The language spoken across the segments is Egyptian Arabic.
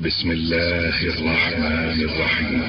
بسم الله الرحمن الرحيم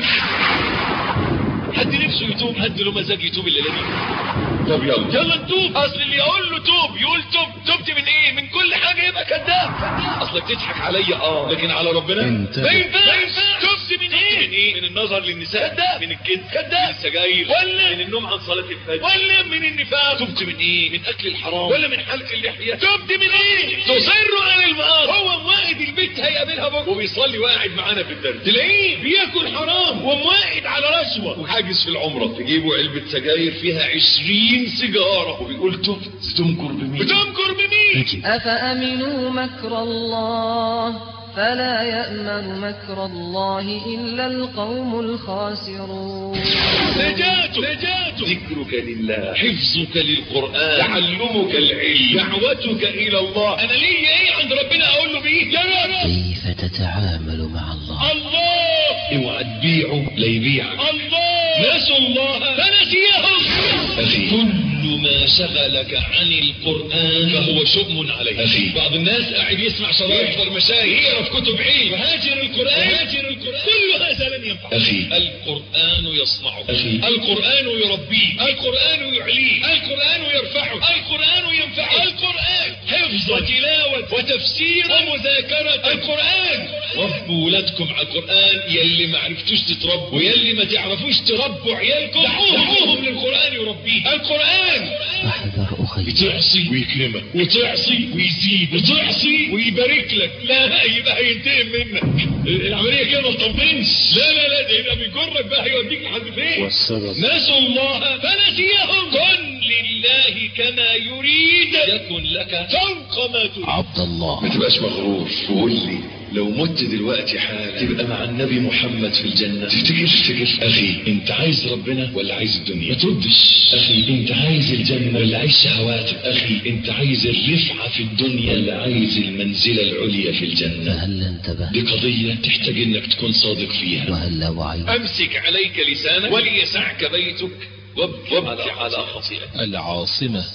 حد نفسه يتوب حد له مزاج يتوب الليله دي طب يلا يلا نتوب اصل اللي يقول له توب يقول توب تبت من ايه من كل حاجه يبقى كذاب اصلك تضحك عليا اه لكن على ربنا انت- ما ينفعش تبت من ايه من ايه من النظر للنساء كذاب من الكذب كذاب من السجاير ولا من النوم عن صلاه الفجر ولا من النفاق تبت من ايه من اكل الحرام ولا من حلق اللحيه تبت من ايه تصر على المعاصي هو موائد البيت هيقابلها بكره وبيصلي وقاعد معانا في الدرس تلاقيه بياكل حرام وموائد على رشوه وحاجز في العمره تجيبه علبه سجاير فيها 20 سيجاره وبيقول تبت بتمكر بمين بتمكر بمين أفأمنوا مكر الله فلا يأمن مكر الله إلا القوم الخاسرون نجاته نجاته ذكرك لله حفظك للقرآن تعلمك العلم دعوتك إلى الله أنا ليه إيه عند ربنا أقول له بيه يا رب كيف تتعامل مع الله الله اوعى تبيعه لا يبيعك الله نسوا الله فنسيهم أخي كل ما شغلك عن القرآن فهو شؤم عليك أخي بعض الناس قاعد يسمع شرايط يحضر مشايخ يقرا في كتب علم وهاجر القرآن وهاجر القرآن كل هذا لن ينفع أخي القرآن يصنعك أخي القرآن يربيك القرآن يعليك القرآن يرفعك القرآن ينفعك القرآن حفظ وتلاوة وتفسير ومذاكرة القرآن ربوا ولادكم على القرآن يلي ما عرفتوش تتربوا ويلي ما تعرفوش تربوا عيالكم دعوهم للقرآن يربيه القرآن احذر أخي بتعصي ويكرمك وتعصي ويزيد وتعصي ويبارك لك لا يبقى هينتقم منك العملية كده ما تطمنش لا لا لا ده يبقى بيجرك بقى هيوديك لحد فين والسبب نسوا الله فنسيهم كن لله كما يريد يكن لك فوق ما تريد عبد الله ما تبقاش مغرور وقول لي لو مت دلوقتي حالا تبقى مع النبي محمد في الجنة تفتكر تفتكر أخي أنت عايز ربنا ولا عايز الدنيا ما تردش أخي أنت عايز الجنة ولا عايز شهواتك أخي أنت عايز الرفعة في الدنيا ولا عايز المنزلة العليا في الجنة فهل انتبه دي قضية تحتاج انك تكون صادق فيها وهل وعي امسك عليك لسانك وليسعك بيتك وابكي على خطيئتك العاصمة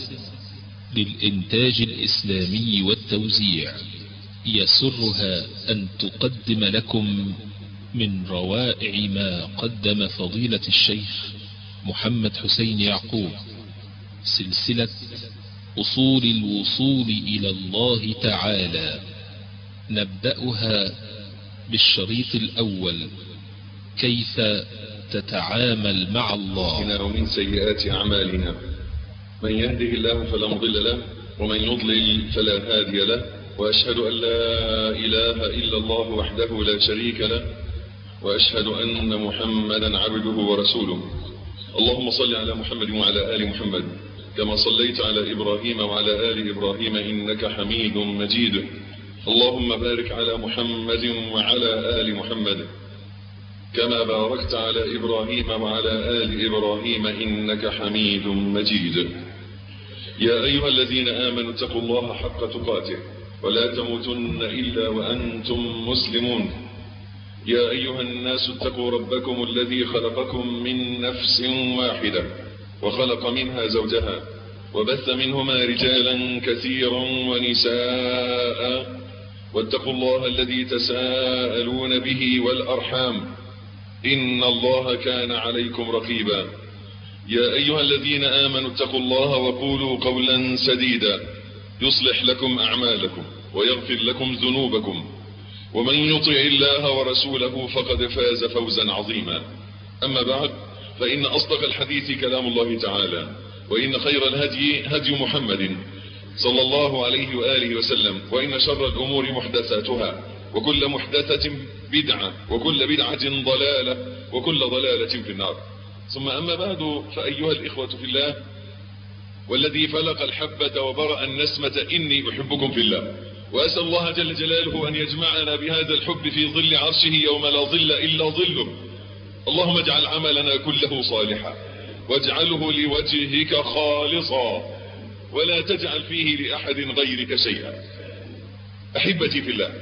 للإنتاج الإسلامي والتوزيع يسرها أن تقدم لكم من روائع ما قدم فضيلة الشيخ محمد حسين يعقوب سلسلة أصول الوصول إلى الله تعالى نبدأها بالشريط الأول كيف تتعامل مع الله أنفسنا ومن سيئات أعمالنا من يهده الله فلا مضل له ومن يضلل فلا هادي له وأشهد أن لا إله إلا الله وحده لا شريك له وأشهد أن محمدا عبده ورسوله اللهم صل على محمد وعلى آل محمد كما صليت على إبراهيم وعلى آل إبراهيم إنك حميد مجيد اللهم بارك على محمد وعلى آل محمد كما باركت على إبراهيم وعلى آل إبراهيم إنك حميد مجيد يا أيها الذين آمنوا اتقوا الله حق تقاته ولا تموتن إلا وأنتم مسلمون يا أيها الناس اتقوا ربكم الذي خلقكم من نفس واحدة وخلق منها زوجها وبث منهما رجالا كثيرا ونساء واتقوا الله الذي تساءلون به والأرحام إن الله كان عليكم رقيبا يا أيها الذين آمنوا اتقوا الله وقولوا قولا سديدا يصلح لكم أعمالكم ويغفر لكم ذنوبكم ومن يطع الله ورسوله فقد فاز فوزا عظيما أما بعد فإن أصدق الحديث كلام الله تعالى وإن خير الهدي هدي محمد صلى الله عليه وآله وسلم وإن شر الأمور محدثاتها وكل محدثة بدعة وكل بدعة ضلالة وكل ضلالة في النار ثم أما بعد فأيها الإخوة في الله والذي فلق الحبة وبرأ النسمة إني أحبكم في الله وأسأل الله جل جلاله أن يجمعنا بهذا الحب في ظل عرشه يوم لا ظل إلا ظله اللهم اجعل عملنا كله صالحا واجعله لوجهك خالصا ولا تجعل فيه لأحد غيرك شيئا أحبتي في الله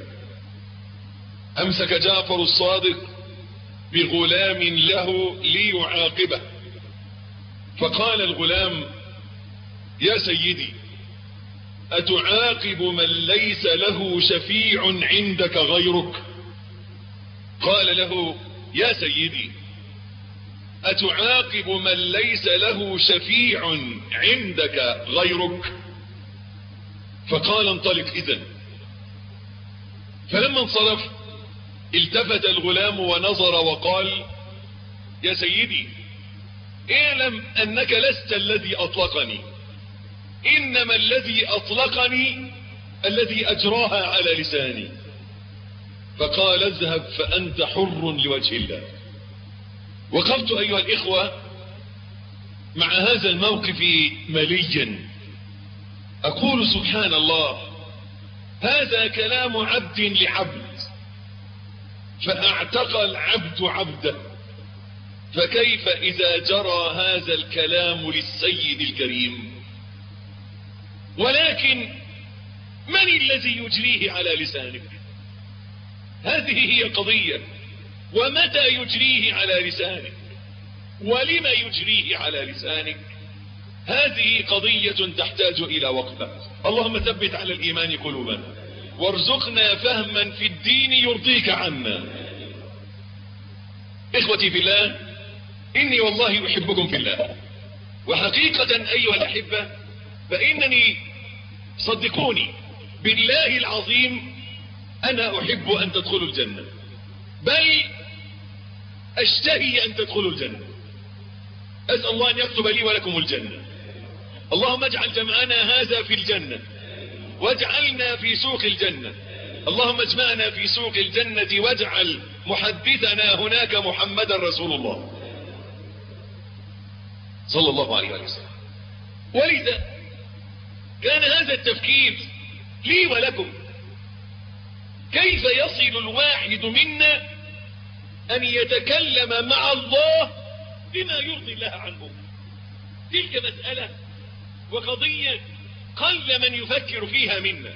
أمسك جعفر الصادق بغلام له ليعاقبه فقال الغلام يا سيدي أتعاقب من ليس له شفيع عندك غيرك قال له يا سيدي أتعاقب من ليس له شفيع عندك غيرك فقال انطلق إذن فلما انصرف التفت الغلام ونظر وقال يا سيدي اعلم أنك لست الذي أطلقني إنما الذي أطلقني الذي أجراها على لساني فقال اذهب فأنت حر لوجه الله وقفت أيها الإخوة مع هذا الموقف مليا أقول سبحان الله هذا كلام عبد لعبد فاعتقى العبد عبده فكيف إذا جرى هذا الكلام للسيد الكريم ولكن من الذي يجريه على لسانك هذه هي قضية ومتى يجريه على لسانك ولما يجريه على لسانك هذه قضية تحتاج إلى وقفة اللهم ثبت على الإيمان قلوبنا وارزقنا فهما في الدين يرضيك عنا إخوتي في الله إني والله أحبكم في الله وحقيقة أيها الأحبة فإنني صدقوني بالله العظيم أنا أحب أن تدخلوا الجنة بل أشتهي أن تدخلوا الجنة أسأل الله أن يكتب لي ولكم الجنة اللهم اجعل جمعنا هذا في الجنة واجعلنا في سوق الجنة اللهم اجمعنا في سوق الجنة واجعل محدثنا هناك محمدا رسول الله صلى الله عليه وسلم ولذا كان هذا التفكير لي ولكم كيف يصل الواحد منا أن يتكلم مع الله بما يرضي الله عنه تلك مسألة وقضية قل من يفكر فيها منا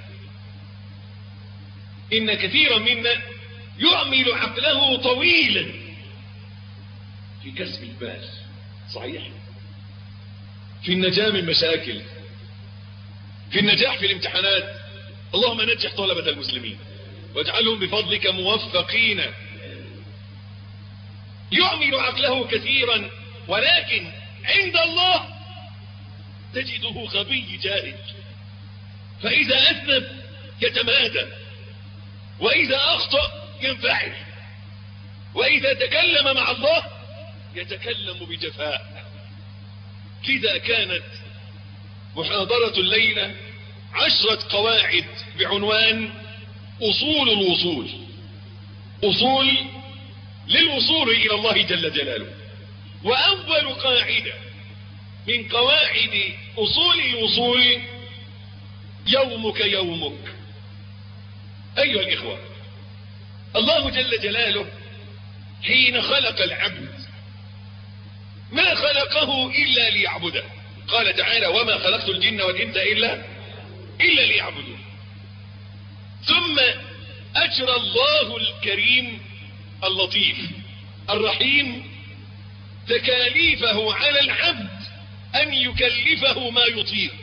إن كثيرا منا يعمل عقله طويلا في كسب المال صحيح في النجاة من مشاكل في النجاح في الامتحانات اللهم نجح طلبة المسلمين واجعلهم بفضلك موفقين يعمل عقله كثيرا ولكن عند الله تجده غبي جاهل فإذا أذنب يتمادى وإذا أخطأ ينفعل وإذا تكلم مع الله يتكلم بجفاء لذا كانت محاضرة الليلة عشرة قواعد بعنوان أصول الوصول أصول للوصول إلى الله جل جلاله وأول قاعدة من قواعد أصول الوصول يومك يومك أيها الإخوة الله جل جلاله حين خلق العبد ما خلقه إلا ليعبده قال تعالى وما خلقت الجن والإنس إلا إلا ليعبدون ثم أجرى الله الكريم اللطيف الرحيم تكاليفه على العبد أن يكلفه ما يطيق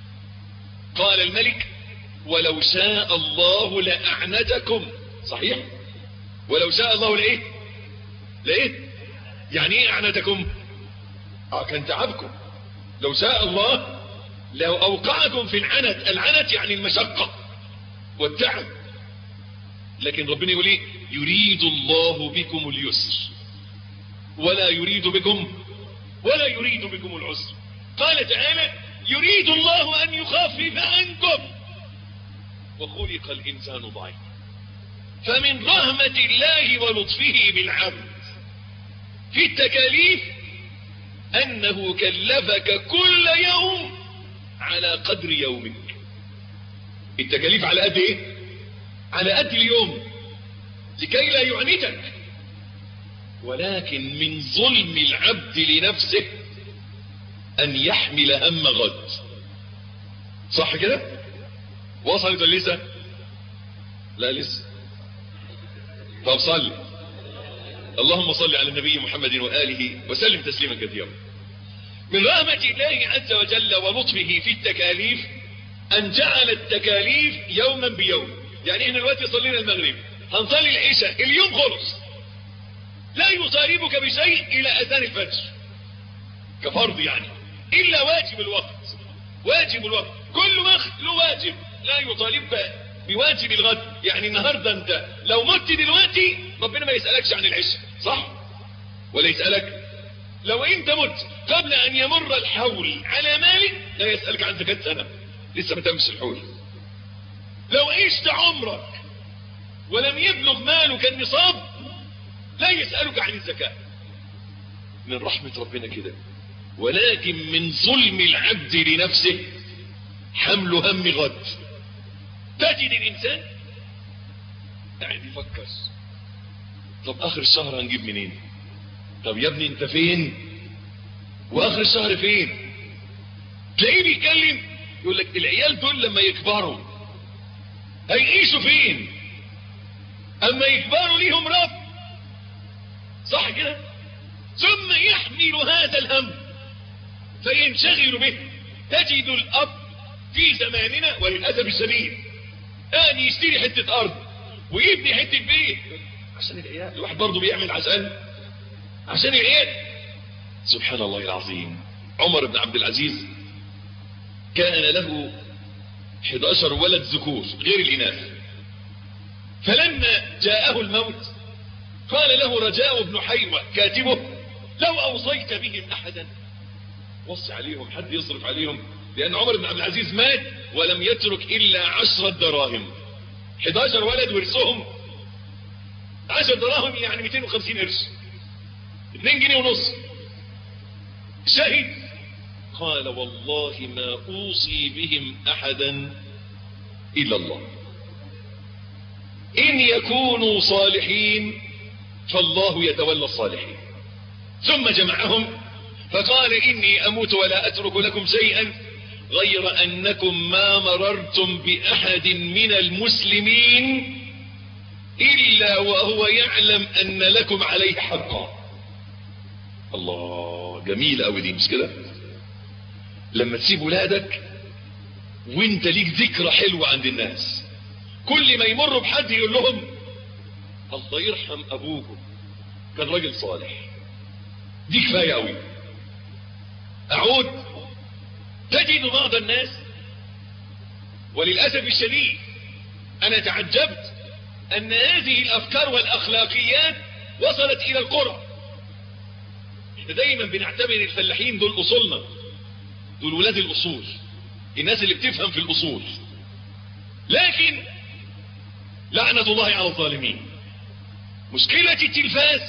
قال الملك ولو شاء الله لأعنتكم صحيح ولو شاء الله لإيه لإيه يعني إيه أعنتكم آه كان تعبكم لو شاء الله لو أوقعكم في العنت العنت يعني المشقة والتعب لكن ربنا يقول ايه يريد الله بكم اليسر ولا يريد بكم ولا يريد بكم العسر قال تعالى يريد الله أن يخفف عنكم وخلق الإنسان ضعيفا فمن رحمة الله ولطفه بالعبد في التكاليف أنه كلفك كل يوم على قدر يومك التكاليف على قد ايه على قد اليوم لكي لا يعنتك ولكن من ظلم العبد لنفسه أن يحمل هم غد صح كده وصلت ولا لسه لا لسه طب صلي اللهم صل على النبي محمد وآله وسلم تسليما كثيرا من رحمة الله عز وجل ولطفه في التكاليف أن جعل التكاليف يوما بيوم يعني احنا دلوقتي صلينا المغرب هنصلي العشاء اليوم خلص لا يطالبك بشيء الى اذان الفجر كفرض يعني الا واجب الوقت واجب الوقت كل وقت له واجب لا يطالبك بواجب الغد يعني النهارده انت لو مت دلوقتي ربنا ما يسالكش عن العشاء صح ولا يسالك لو انت مت قبل ان يمر الحول على مالك لا يسالك عن زكاه سنه لسه ما تمش الحول لو عشت عمرك ولم يبلغ مالك النصاب لا يسألك عن الزكاة من رحمة ربنا كده ولكن من ظلم العبد لنفسه حمل هم غد تجد الإنسان قاعد يفكر طب آخر الشهر هنجيب منين طب يا ابني انت فين وآخر الشهر فين تلاقيه بيتكلم يقول لك العيال دول لما يكبروا هيعيشوا فين اما يكبروا ليهم رب صح كده ثم يحمل هذا الهم فينشغل به تجد الاب في زماننا وللاسف الشديد ان يشتري حته ارض ويبني حته بيت عشان العيال الواحد برضه بيعمل عشان عشان العيال سبحان الله العظيم عمر بن عبد العزيز كان له 11 ولد ذكور غير الإناث فلما جاءه الموت قال له رجاء بن حيوة كاتبه لو أوصيت بهم أحدا وصي عليهم حد يصرف عليهم لأن عمر بن عبد العزيز مات ولم يترك إلا عشرة دراهم 11 ولد ورثهم 10 دراهم يعني 250 قرش 2 جنيه ونص شهد قال والله ما أوصي بهم أحدا إلا الله إن يكونوا صالحين فالله يتولى الصالحين ثم جمعهم فقال إني أموت ولا أترك لكم شيئا غير أنكم ما مررتم بأحد من المسلمين إلا وهو يعلم أن لكم عليه حقا الله جميل أوي دي مش كده لما تسيب ولادك وانت ليك ذكرى حلوة عند الناس كل ما يمروا بحد يقول لهم الله يرحم ابوكم كان راجل صالح دي كفاية قوي اعود تجد بعض الناس وللأسف الشديد انا تعجبت ان هذه الافكار والاخلاقيات وصلت الى القرى احنا دايما بنعتبر الفلاحين دول اصولنا دول ولاد الاصول الناس اللي بتفهم في الاصول لكن لعنة الله على الظالمين مشكلة التلفاز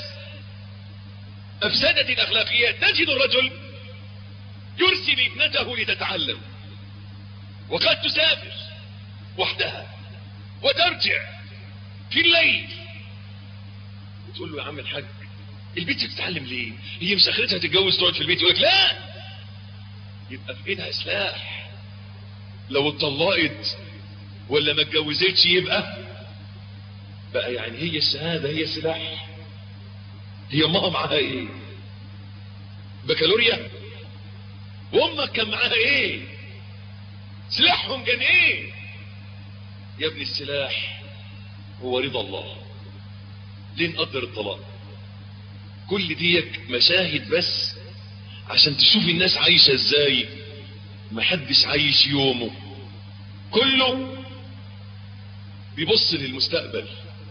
افسدت الاخلاقيات تجد الرجل يرسل ابنته لتتعلم وقد تسافر وحدها وترجع في الليل وتقول له يا عم الحاج البنت بتتعلم ليه هي مش اخرتها تتجوز تقعد في البيت يقول لك لا يبقى في ايدها سلاح لو اتطلقت ولا ما اتجوزتش يبقى بقى يعني هي الشهاده هي سلاح هي امها معاها ايه بكالوريا وامك كان معاها ايه سلاحهم كان ايه يا ابني السلاح هو رضا الله ليه نقدر الطلاق كل ديك مشاهد بس عشان تشوف الناس عايشة ازاي محدش عايش يومه كله بيبص للمستقبل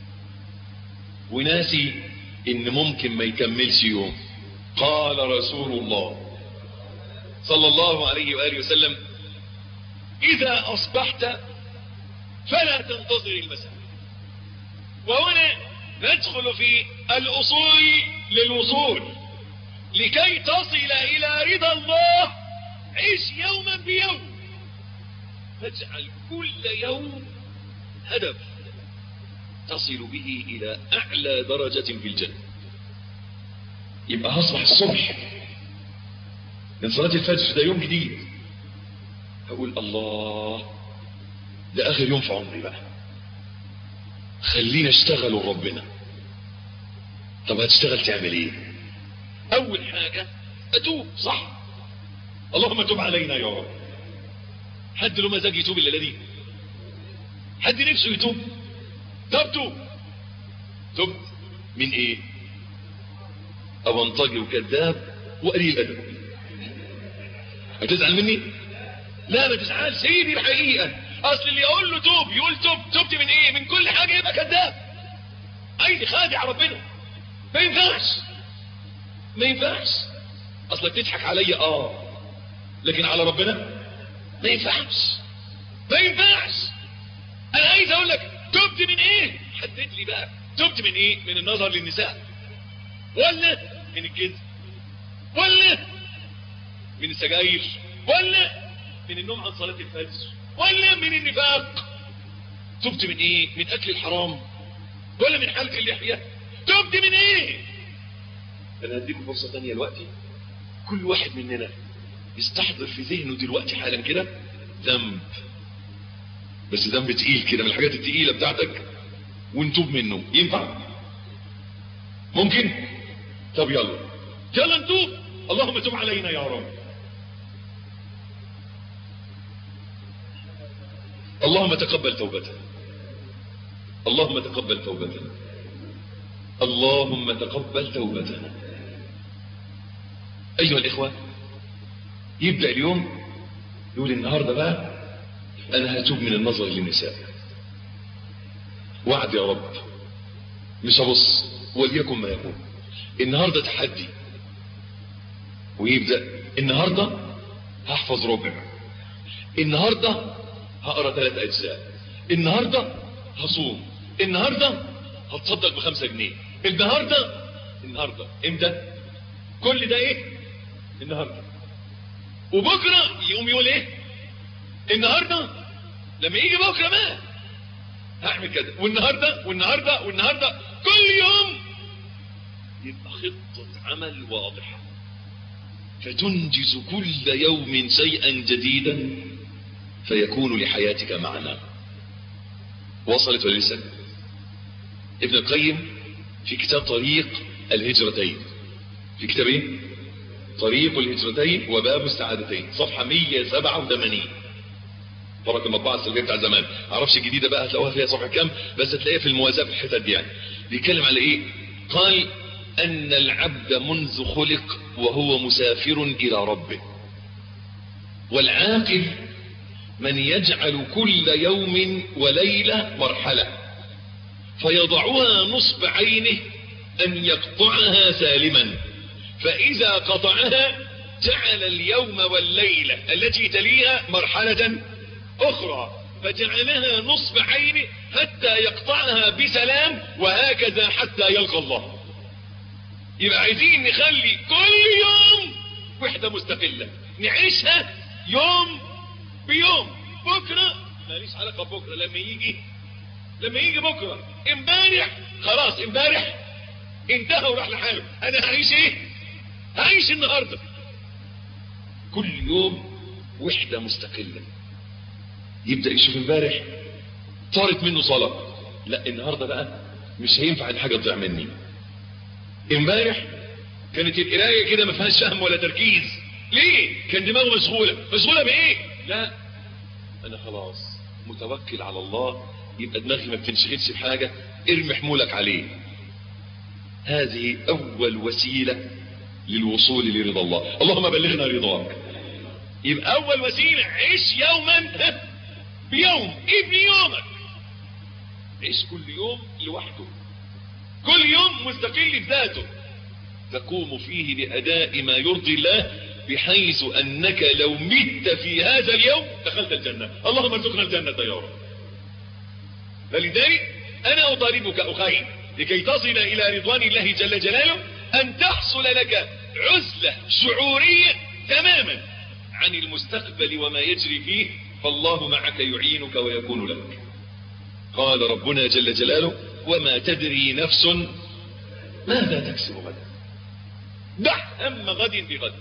وناسي ان ممكن ما يكملش يوم قال رسول الله صلى الله عليه وآله وسلم اذا اصبحت فلا تنتظر المساء وهنا ندخل في الاصول للوصول لكي تصل الى رضا الله عيش يوما بيوم فاجعل كل يوم هدف تصل به الى اعلى درجة في الجنة يبقى هصبح الصبح من صلاة الفجر ده يوم جديد هقول الله ده اخر يوم في عمري بقى خلينا اشتغل ربنا طب هتشتغل تعمل ايه اول حاجة اتوب صح اللهم تب علينا يا رب حد له مزاج يتوب الا دي حد نفسه يتوب طب توب تبت من ايه أبنطجي وكذاب وقليل أدب هتزعل مني لا ما تزعلش هي دي الحقيقة أصل اللي يقول له توب يقول توب توبت من إيه من كل حاجة يبقى كذاب عايز خادع ربنا ما ينفعش ما ينفعش اصلك تضحك عليا اه لكن على ربنا ما ينفعش ما ينفعش انا عايز اقول لك تبت من ايه حدد لي بقى تبت من ايه من النظر للنساء ولا من الجنس ولا من السجاير ولا من النوم عن صلاة الفجر ولا من النفاق تبت من ايه من اكل الحرام ولا من حلق اللحية تبت من ايه انا هديكم فرصة تانية دلوقتي كل واحد مننا يستحضر في ذهنه دلوقتي حالا كده ذنب بس ذنب تقيل كده من الحاجات التقيلة بتاعتك ونتوب منه ينفع ممكن طب يلا يلا نتوب اللهم تب علينا يا رب اللهم تقبل توبتنا اللهم تقبل توبتنا اللهم تقبل توبتنا أيها الإخوة يبدأ اليوم يقول النهاردة بقى أنا هتوب من النظر للنساء وعد يا رب مش هبص وليكن ما يكون النهاردة تحدي ويبدأ النهاردة هحفظ ربع النهاردة هقرا ثلاث أجزاء النهاردة هصوم النهاردة هتصدق بخمسة جنيه النهاردة النهاردة امتى كل ده ايه النهاردة وبكرة يقوم يقول ايه النهاردة لما يجي بكرة ما هعمل كده والنهاردة والنهاردة والنهاردة كل يوم يبقى خطة عمل واضحة فتنجز كل يوم شيئا جديدا فيكون لحياتك معنى وصلت ولا لسه ابن القيم في كتاب طريق الهجرتين في كتاب ايه طريق الهجرتين وباب السعادتين صفحة 187 فرق المطبعة السلبية بتاع زمان معرفش الجديدة بقى هتلاقوها فيها صفحة كام بس هتلاقيها في الموازاة في الحتت دي يعني بيتكلم على ايه قال ان العبد منذ خلق وهو مسافر الى ربه والعاقل من يجعل كل يوم وليلة مرحلة فيضعها نصب عينه أن يقطعها سالما فإذا قطعها جعل اليوم والليلة التي تليها مرحلة أخرى فجعلها نصب عينه حتى يقطعها بسلام وهكذا حتى يلقى الله يبقى عايزين نخلي كل يوم وحدة مستقلة نعيشها يوم بيوم بكرة ماليش علاقة بكرة لما يجي لما يجي بكرة امبارح خلاص امبارح انتهى وراح لحاله انا هعيش ايه هعيش النهاردة كل يوم وحدة مستقلة يبدأ يشوف امبارح طارت منه صلاة لا النهاردة بقى مش هينفع الحاجة تضيع مني امبارح كانت القراية كده ما فيهاش فهم ولا تركيز ليه كان دماغه مشغولة مشغولة بايه لا انا خلاص متوكل على الله يبقى دماغي ما بتنشغلش بحاجة ارمي حمولك عليه هذه اول وسيلة للوصول لرضا الله اللهم بلغنا رضاك يبقى اول وسيلة عيش يوما بيوم ابني يومك عيش كل يوم لوحده كل يوم مستقل بذاته تقوم فيه لأداء ما يرضي الله بحيث أنك لو مت في هذا اليوم دخلت الجنة اللهم ارزقنا الجنة يا رب فلذلك أنا أطالبك أخي لكي تصل إلى رضوان الله جل جلاله أن تحصل لك عزلة شعورية تماما عن المستقبل وما يجري فيه فالله معك يعينك ويكون لك قال ربنا جل جلاله وما تدري نفس ماذا تكسب غدا دع هم غد بغد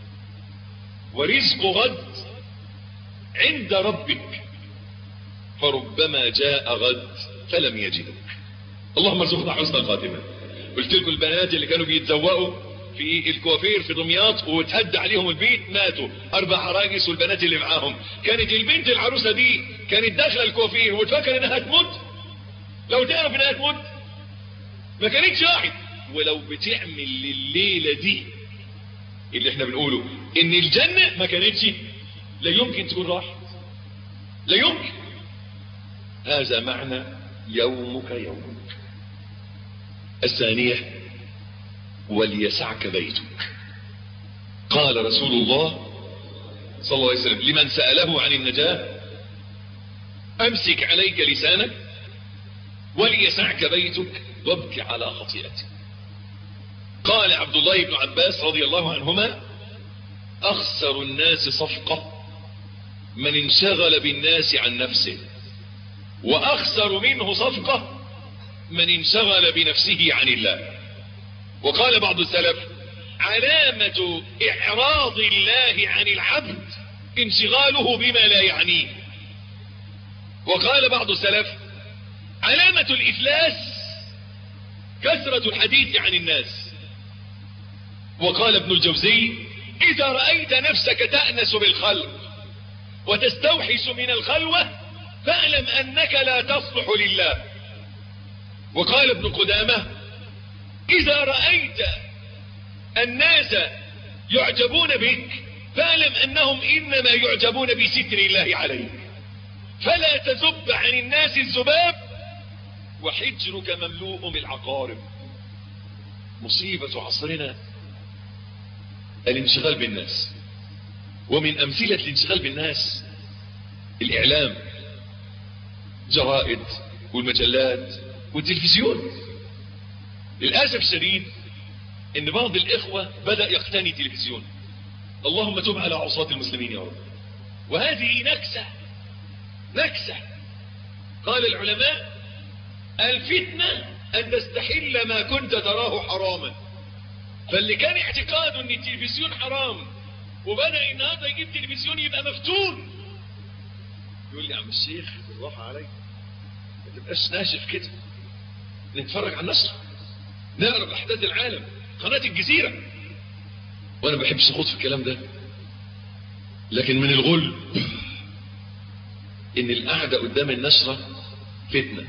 ورزق غد عند ربك فربما جاء غد فلم يجدك اللهم ارزقنا حسن الخاتمة قلت لكم البنات اللي كانوا بيتزوقوا في الكوافير في دمياط وتهد عليهم البيت ماتوا اربع عراجس والبنات اللي معاهم كانت البنت العروسة دي كانت داخلة الكوافير وتفكر انها تموت لو تعرف انها تموت ما كانتش راحت ولو بتعمل لليلة دي اللي احنا بنقوله ان الجنة ما كانتش لا يمكن تكون راحت لا يمكن هذا معنى يومك يومك الثانية وليسعك بيتك قال رسول الله صلى الله عليه وسلم لمن سأله عن النجاة أمسك عليك لسانك وليسعك بيتك وابك على خطيئتك قال عبد الله بن عباس رضي الله عنهما أخسر الناس صفقة من انشغل بالناس عن نفسه وأخسر منه صفقة من انشغل بنفسه عن الله وقال بعض السلف علامة إعراض الله عن العبد انشغاله بما لا يعنيه وقال بعض السلف علامة الإفلاس كثرة الحديث عن الناس وقال ابن الجوزي إذا رأيت نفسك تأنس بالخلق وتستوحش من الخلوة فاعلم أنك لا تصلح لله وقال ابن قدامة إذا رأيت الناس يعجبون بك فاعلم أنهم إنما يعجبون بستر الله عليك فلا تذب عن الناس الذباب وحجرك مملوء بالعقارب مصيبة عصرنا الانشغال بالناس ومن أمثلة الانشغال بالناس الإعلام جرائد والمجلات والتلفزيون للأسف الشديد ان بعض الإخوة بدأ يقتني تلفزيون اللهم تب على عصاة المسلمين يا رب وهذه نكسة نكسة قال العلماء الفتنة أن تستحل ما كنت تراه حراما فاللي كان اعتقاده ان التلفزيون حرام وبدأ النهارده يجيب تلفزيون يبقى مفتون يقول لي يا عم الشيخ بالراحة عليك ما تبقاش ناشف كده نتفرج على النصر نعرف احداث العالم قناة الجزيرة وانا ما بحبش اخوض في الكلام ده لكن من الغل ان القعدة قدام النشرة فتنة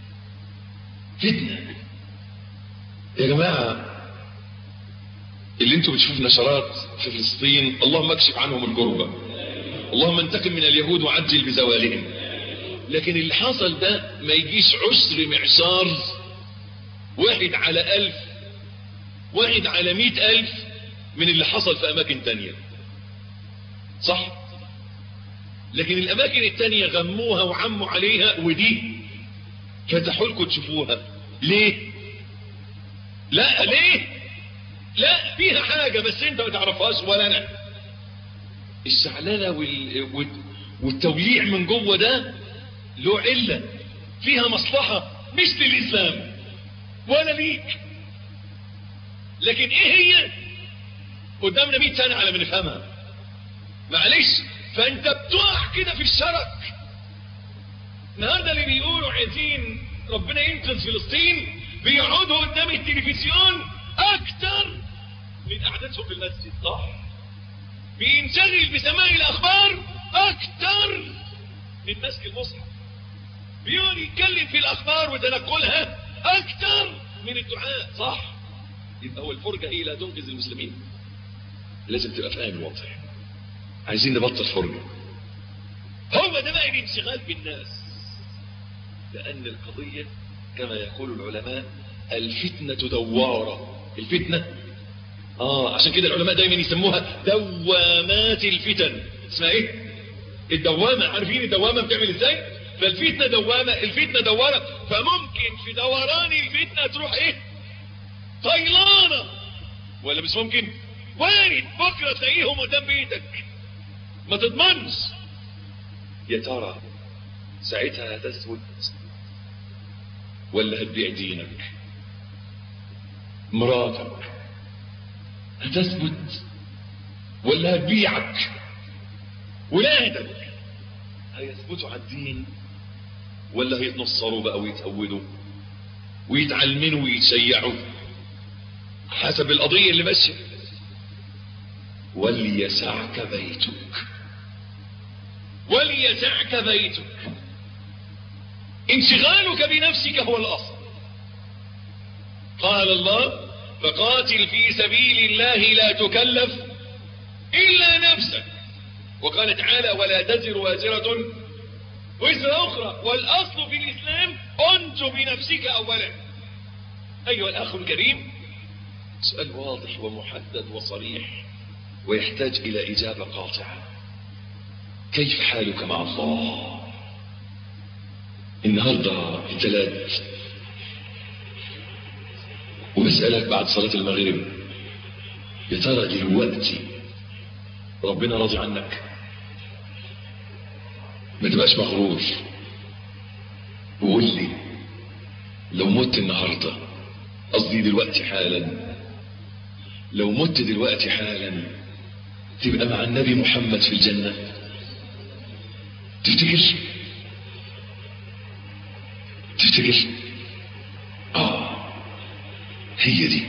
فتنة يا جماعة اللي انتوا بتشوفوا نشرات في فلسطين اللهم اكشف عنهم الكربة اللهم انتقم من اليهود وعجل بزوالهم لكن اللي حصل ده ما يجيش عشر معشار واحد على ألف واحد على مئة ألف من اللي حصل في أماكن تانية صح لكن الأماكن التانية غموها وعموا عليها ودي فتحوا لكم تشوفوها ليه لا ليه لا فيها حاجة بس انت ما تعرفهاش ولا انا الشعللة وال... والتوليع من جوه ده له علة فيها مصلحة مش للإسلام ولا ليك لكن ايه هي قدامنا 100 سنة على ما نفهمها معلش فانت بتقع كده في الشرك النهارده اللي بيقولوا عايزين ربنا ينقذ فلسطين بيقعدوا قدام التلفزيون اكتر من قعدتهم في المسجد صح بينشغل بسماع الاخبار اكتر من مسك المصحف بيقعد يتكلم في الاخبار وتنقلها اكتر من الدعاء صح يبقى هو الفرجة هي لا تنقذ المسلمين لازم تبقى فاهم الوضع عايزين نبطل فرجة هو ده بقى الانشغال بالناس لأن القضية كما يقول العلماء الفتنة دوارة الفتنة آه عشان كده العلماء دايما يسموها دوامات الفتن اسمها ايه الدوامة عارفين الدوامة بتعمل ازاي فالفتنة دوامة الفتنة دوارة فممكن في دوران الفتنة تروح ايه طيلانة ولا مش ممكن وارد بكرة تلاقيهم قدام بيتك ما تضمنش يا ترى ساعتها هتثبت ولا هتبيع دينك مراتك هتثبت ولا هتبيعك ولادك هيثبتوا على الدين ولا هيتنصروا بقى ويتهودوا ويتعلمنوا ويتشيعوا حسب القضية اللي ماشية وليسعك بيتك وليسعك بيتك انشغالك بنفسك هو الأصل قال الله فقاتل في سبيل الله لا تكلف إلا نفسك وقال تعالى ولا تزر وازرة وزر أخرى والأصل في الإسلام أنت بنفسك أولا أيها الأخ الكريم سؤال واضح ومحدد وصريح ويحتاج إلى إجابة قاطعة كيف حالك مع الله النهاردة الثلاث وبسألك بعد صلاة المغرب يا ترى دلوقتي ربنا راضي عنك ما تبقاش مغرور وقول لي لو مت النهارده قصدي دلوقتي حالا لو مت دلوقتي حالا تبقى مع النبي محمد في الجنة تفتكر تفتكر اه هي دي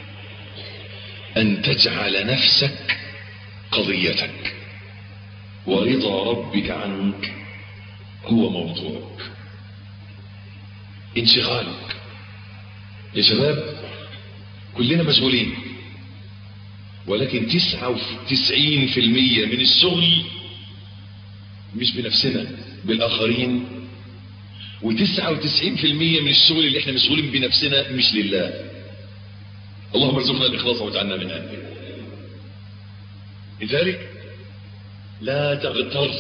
ان تجعل نفسك قضيتك ورضا ربك عنك هو موضوعك انشغالك يا شباب كلنا مشغولين ولكن تسعة وتسعين في المية من الشغل مش بنفسنا بالآخرين وتسعة وتسعين في المية من الشغل اللي احنا مشغولين بنفسنا مش لله اللهم ارزقنا الإخلاص واجعلنا منها لذلك لا تغتر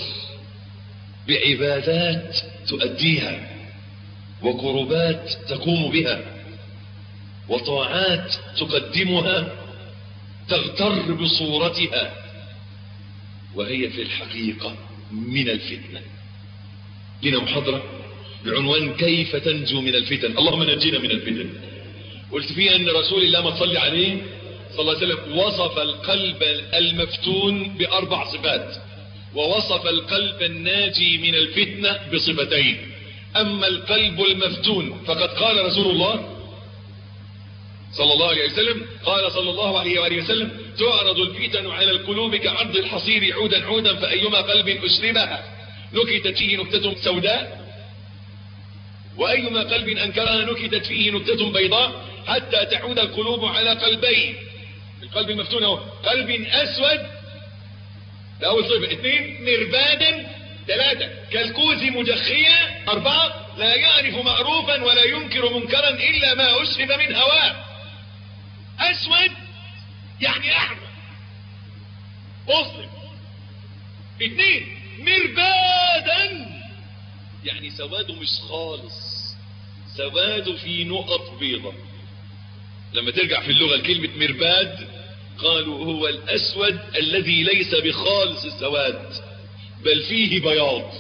بعبادات تؤديها وقربات تقوم بها وطاعات تقدمها تغتر بصورتها وهي في الحقيقة من الفتنة لنا محاضرة بعنوان كيف تنجو من الفتن اللهم نجينا من الفتن قلت فيها ان رسول الله ما تصلي عليه صلى الله عليه وسلم وصف القلب المفتون باربع صفات ووصف القلب الناجي من الفتنة بصفتين اما القلب المفتون فقد قال رسول الله صلى الله عليه وسلم قال صلى الله عليه وآله وسلم تعرض الفتن على القلوب كعرض الحصير عودا عودا فأيما قلب أسلمها نكتت فيه نكتة سوداء وأيما قلب أنكرها نكتت فيه نكتة بيضاء حتى تعود القلوب على قلبين القلب المفتون هو قلب أسود ده أول صفة اثنين مربادا ثلاثة كالكوز مجخية أربعة لا يعرف معروفا ولا ينكر منكرا إلا ما أشرب من هواه أسود يعني أحمر أصلب اثنين مربادا يعني سواده مش خالص سواده في نقط بيضة لما ترجع في اللغة لكلمة مرباد قالوا هو الأسود الذي ليس بخالص السواد بل فيه بياض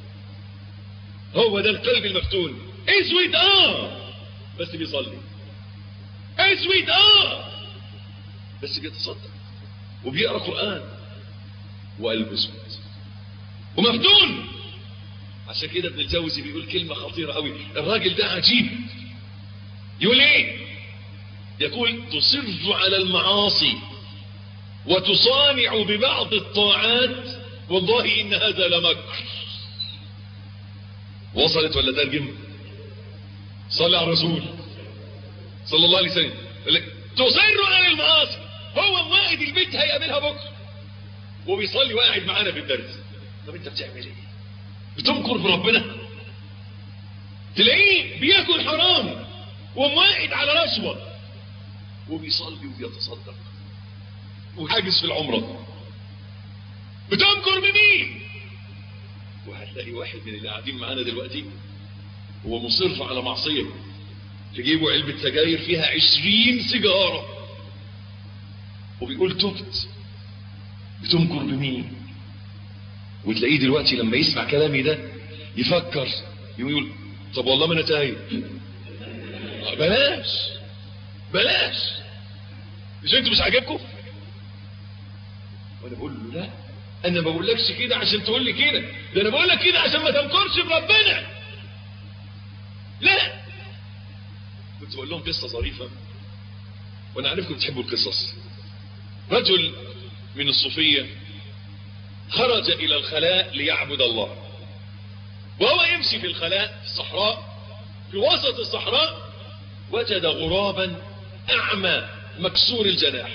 هو ده القلب المفتون اسود اه بس بيصلي اسود اه بس بيتصدق وبيقرا قران وقلبه اسود ومفتون عشان كده ابن الجوزي بيقول كلمه خطيره قوي الراجل ده عجيب يقول ايه يقول تصر على المعاصي وتصانع ببعض الطاعات والله ان هذا لمكر وصلت ولا ترجم صلى على الرسول صلى الله عليه وسلم تصر على المعاصي هو واحد البيت هيقابلها بكره وبيصلي وقاعد معانا في الدرس طب انت بتعمل ايه بتنكر بربنا تلاقيه بياكل حرام ومواعد على رشوه وبيصلي وبيتصدق وحاجز في العمره بتنكر بمين وهتلاقي واحد من اللي قاعدين معانا دلوقتي هو مصر على معصيه تجيبوا علبة سجاير فيها عشرين سيجارة وبيقول تبت بتنكر بمين وتلاقيه دلوقتي لما يسمع كلامي ده يفكر يقول طب والله ما انا تايب بلاش بلاش مش انتوا مش عاجبكم وانا بقول له لا انا ما بقولكش كده عشان تقول لي كده ده انا بقول لك كده عشان ما تنكرش بربنا لا كنت بقول لهم قصة ظريفة وانا عارفكم تحبوا القصص رجل من الصوفية خرج الى الخلاء ليعبد الله وهو يمشي في الخلاء في الصحراء في وسط الصحراء وجد غرابا اعمى مكسور الجناح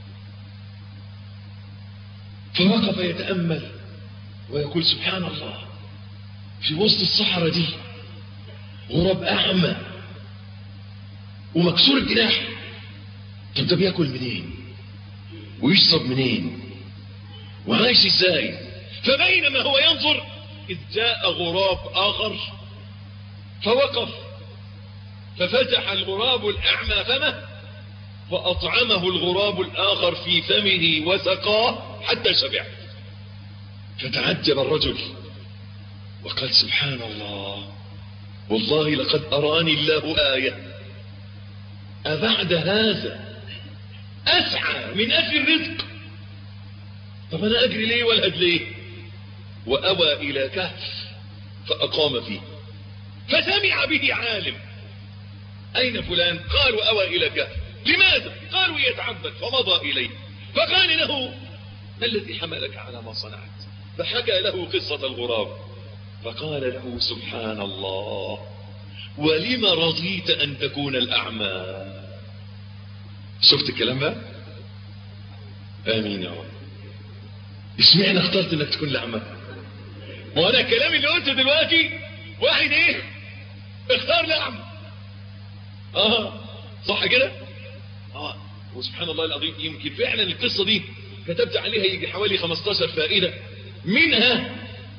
فوقف يتأمل ويقول سبحان الله في وسط الصحراء دي غراب أعمى ومكسور الجناح طب ده بياكل منين ويشرب منين وعايش ازاي فبينما هو ينظر إذ جاء غراب آخر فوقف ففتح الغراب الأعمى فمه فأطعمه الغراب الآخر في فمه وسقاه حتى شبع فتعجب الرجل وقال سبحان الله والله لقد أراني الله آية أبعد هذا أسعى من أجل الرزق طب أنا أجري ليه والهد ليه وأوى إلى كهف فأقام فيه فسمع به عالم أين فلان قالوا أوى إلى كهف لماذا قالوا يتعبد فمضى إليه فقال له ما الذي حملك على ما صنعت فحكى له قصة الغراب فقال له سبحان الله ولم رضيت أن تكون الأعمى شفت الكلام ده آمين يا رب اشمعنى اخترت انك تكون الأعمى ما انا الكلام اللي قلته دلوقتي واحد ايه اختار الأعمى اه صح كده اه وسبحان الله العظيم يمكن فعلا القصة دي كتبت عليها يجي حوالي 15 فائدة منها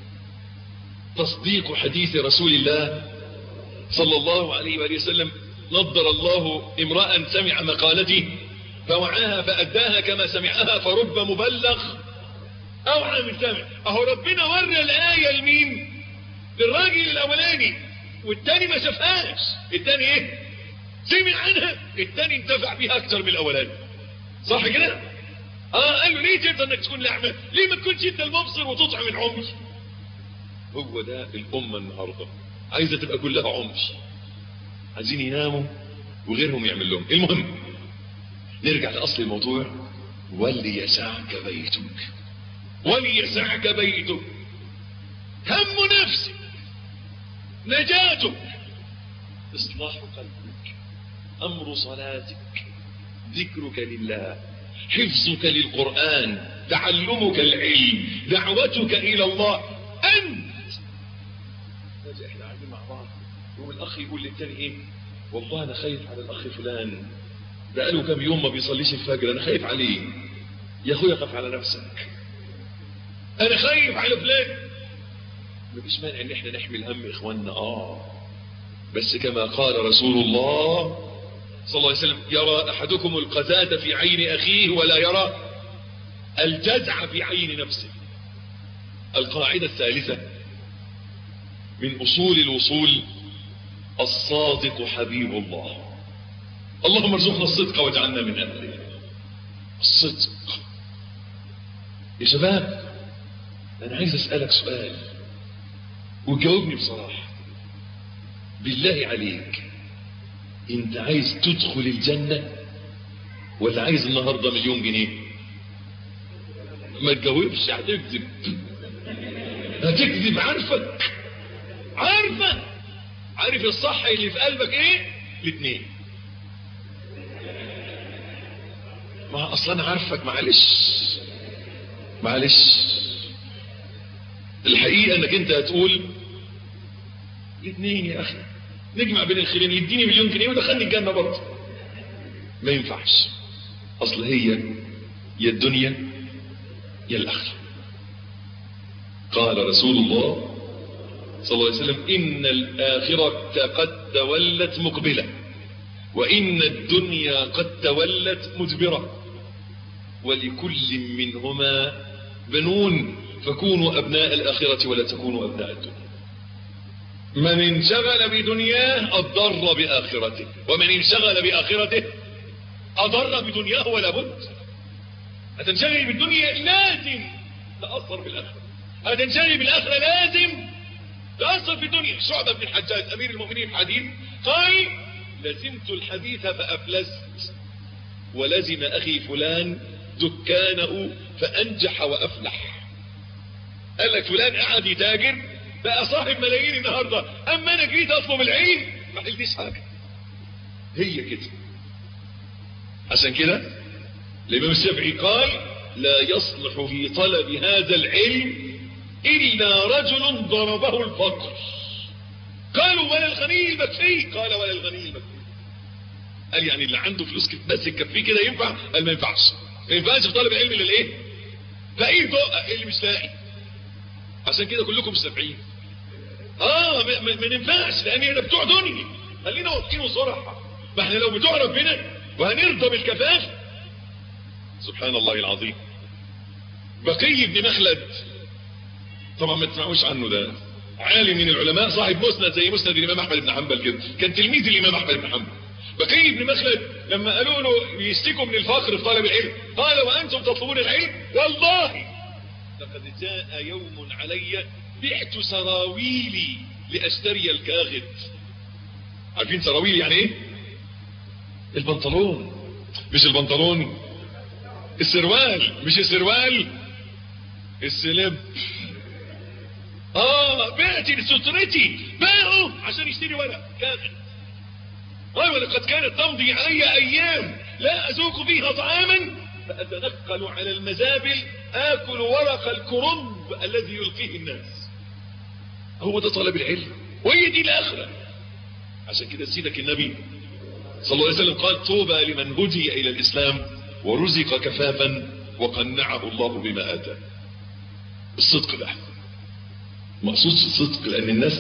تصديق حديث رسول الله صلى الله عليه وآله وسلم نضر الله امرأ سمع مقالتي فوعاها فأداها كما سمعها فرب مبلغ أوعى من سامع أهو ربنا ورى الآية لمين للراجل الأولاني والتاني ما شافهاش التاني ايه سمع عنها التاني انتفع بيها أكتر من الأولاني صح كده اه قال له ليه تقدر انك تكون الأعمى ليه ما تكونش انت المبصر وتطعم العمي هو ده الأمة النهاردة عايزة تبقى كلها عمي عايزين يناموا وغيرهم يعمل لهم المهم نرجع لأصل الموضوع وليسعك بيتك وليسعك بيتك هم نفسك نجاتك إصلاح قلبك أمر صلاتك ذكرك لله حفظك للقرآن تعلمك العلم دعوتك إلى الله أنت نجي احنا قاعدين مع بعض يوم الأخ يقول للتاني إيه والله أنا خايف على الأخ فلان بقاله كام يوم ما بيصليش الفجر أنا خايف عليه يا أخويا قف على نفسك أنا خايف على فلان مفيش مانع إن احنا نحمل هم إخواننا آه بس كما قال رسول الله صلى الله عليه وسلم يرى أحدكم القذاة في عين أخيه ولا يرى الجزع في عين نفسه القاعدة الثالثة من أصول الوصول الصادق حبيب الله اللهم ارزقنا الصدق واجعلنا من أهله الصدق يا شباب أنا عايز أسألك سؤال وجاوبني بصراحة بالله عليك انت عايز تدخل الجنة ولا عايز النهاردة مليون جنيه ما تجاوبش هتكذب هتكذب عارفك عارفة عارف الصح اللي في قلبك ايه الاثنين ما اصلا عارفك معلش معلش الحقيقة انك انت هتقول الاثنين يا اخي نجمع بين الخيرين يديني مليون جنيه ودخلني الجنة برضه ما ينفعش اصل هي يا الدنيا يا الاخره قال رسول الله صلى الله عليه وسلم إن الآخرة قد تولت مقبلة وإن الدنيا قد تولت مدبرة ولكل منهما بنون فكونوا أبناء الآخرة ولا تكونوا أبناء الدنيا من انشغل بدنياه أضر بآخرته ومن انشغل بآخرته أضر بدنياه ولا بد هتنشغل بالدنيا لازم تأثر بالآخرة هتنشغل بالآخرة لازم تأثر في الدنيا شعبة بن الحجاج أمير المؤمنين الحديث قال لزمت الحديث فأفلست ولزم أخي فلان دكانه فأنجح وأفلح قال لك فلان قاعد يتاجر بقى صاحب ملايين النهاردة أما أنا جيت أطلب العين ما حلتش حاجة هي كده عشان كده الامام الشافعي قال لا يصلح في طلب هذا العلم الا رجل ضربه الفقر قالوا ولا الغني المكفي قال ولا الغني المكفي قال يعني اللي عنده فلوس كده بس تكفيه كده ينفع قال ما ينفعش ما ينفعش في طالب العلم الا الايه فقير دقه اللي مش لاقي عشان كده كلكم مش نافعين اه ما, ما, ما ننفعش لان احنا بتوع دنيا خلينا واضحين وصراحه ما احنا لو بتوع ربنا وهنرضى بالكفاف سبحان الله العظيم بقي بن مخلد طبعا ما تسمعوش عنه ده عالم من العلماء صاحب مسند زي مسند الامام احمد بن حنبل كده كان تلميذ الامام احمد بن حنبل بقي بن مخلد لما قالوا له يشتكوا من الفقر في طلب العلم قال وانتم تطلبون العلم والله لقد جاء يوم علي بعت سراويلي لاشتري الكاغد عارفين سراويل يعني ايه البنطلون مش البنطلون السروال مش السروال السلب اه بعتي لسترتي باعوا عشان يشتري ورق كاغد ايوه لقد كانت تمضي علي ايام لا اذوق فيها طعاما فاتنقل على المزابل اكل ورق الكرنب الذي يلقيه الناس هو ده طلب العلم وهي دي الاخره عشان كده سيدك النبي صلى الله عليه وسلم قال طوبى لمن هدي الى الاسلام ورزق كفافا وقنعه الله بما اتاه الصدق ده مقصود الصدق لان الناس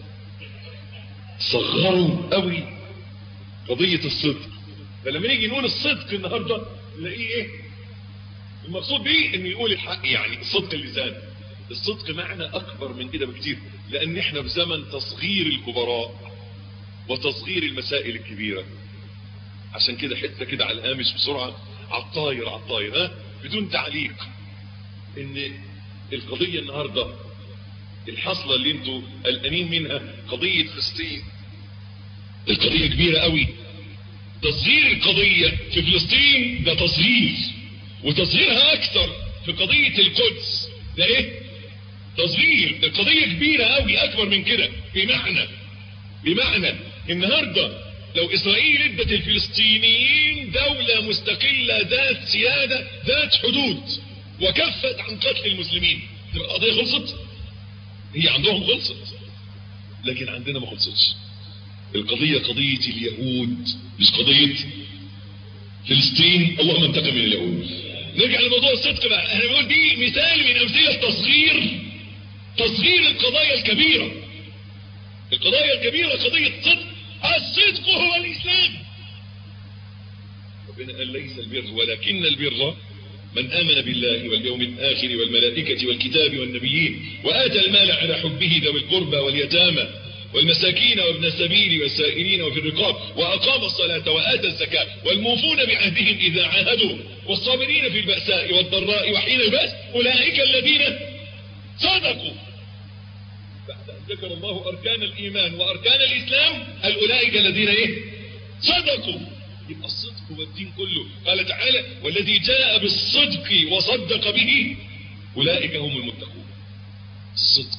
صغروا قوي قضية الصدق فلما نيجي نقول الصدق النهاردة نلاقيه ايه المقصود بيه انه يقول الحق يعني الصدق اللسان الصدق معنى اكبر من كده بكتير لان احنا في زمن تصغير الكبراء وتصغير المسائل الكبيرة عشان كده حتة كده على الهامش بسرعة على الطاير على الطاير ها بدون تعليق ان القضية النهاردة الحصلة اللي انتوا قلقانين منها قضية فلسطين القضية كبيرة قوي تصغير القضية في فلسطين ده تصغير وتصغيرها اكثر في قضية القدس ده ايه تصغير القضية كبيرة قوي اكبر من كده بمعنى بمعنى النهاردة لو اسرائيل ادت الفلسطينيين دولة مستقلة ذات سيادة ذات حدود وكفت عن قتل المسلمين تبقى القضية خلصت هي عندهم خلصت لكن عندنا ما خلصتش القضية قضية اليهود مش قضية فلسطين اللهم انتقم من اليهود نرجع لموضوع الصدق بقى احنا بنقول دي مثال من امثلة تصغير تصغير القضايا الكبيرة القضايا الكبيرة قضية صدق الصدق هو الاسلام ربنا قال ليس البر ولكن البر من آمن بالله واليوم الآخر والملائكة والكتاب والنبيين وآتى المال على حبه ذوي القربى واليتامى والمساكين وابن السبيل والسائلين وفي الرقاب وأقام الصلاة وآتى الزكاة والموفون بعهدهم إذا عاهدوا والصابرين في البأساء والضراء وحين البأس أولئك الذين صدقوا بعد أن ذكر الله أركان الإيمان وأركان الإسلام قال أولئك الذين إيه صدقوا يبقى الصدق هو الدين كله قال تعالى والذي جاء بالصدق وصدق به أولئك هم المتقون الصدق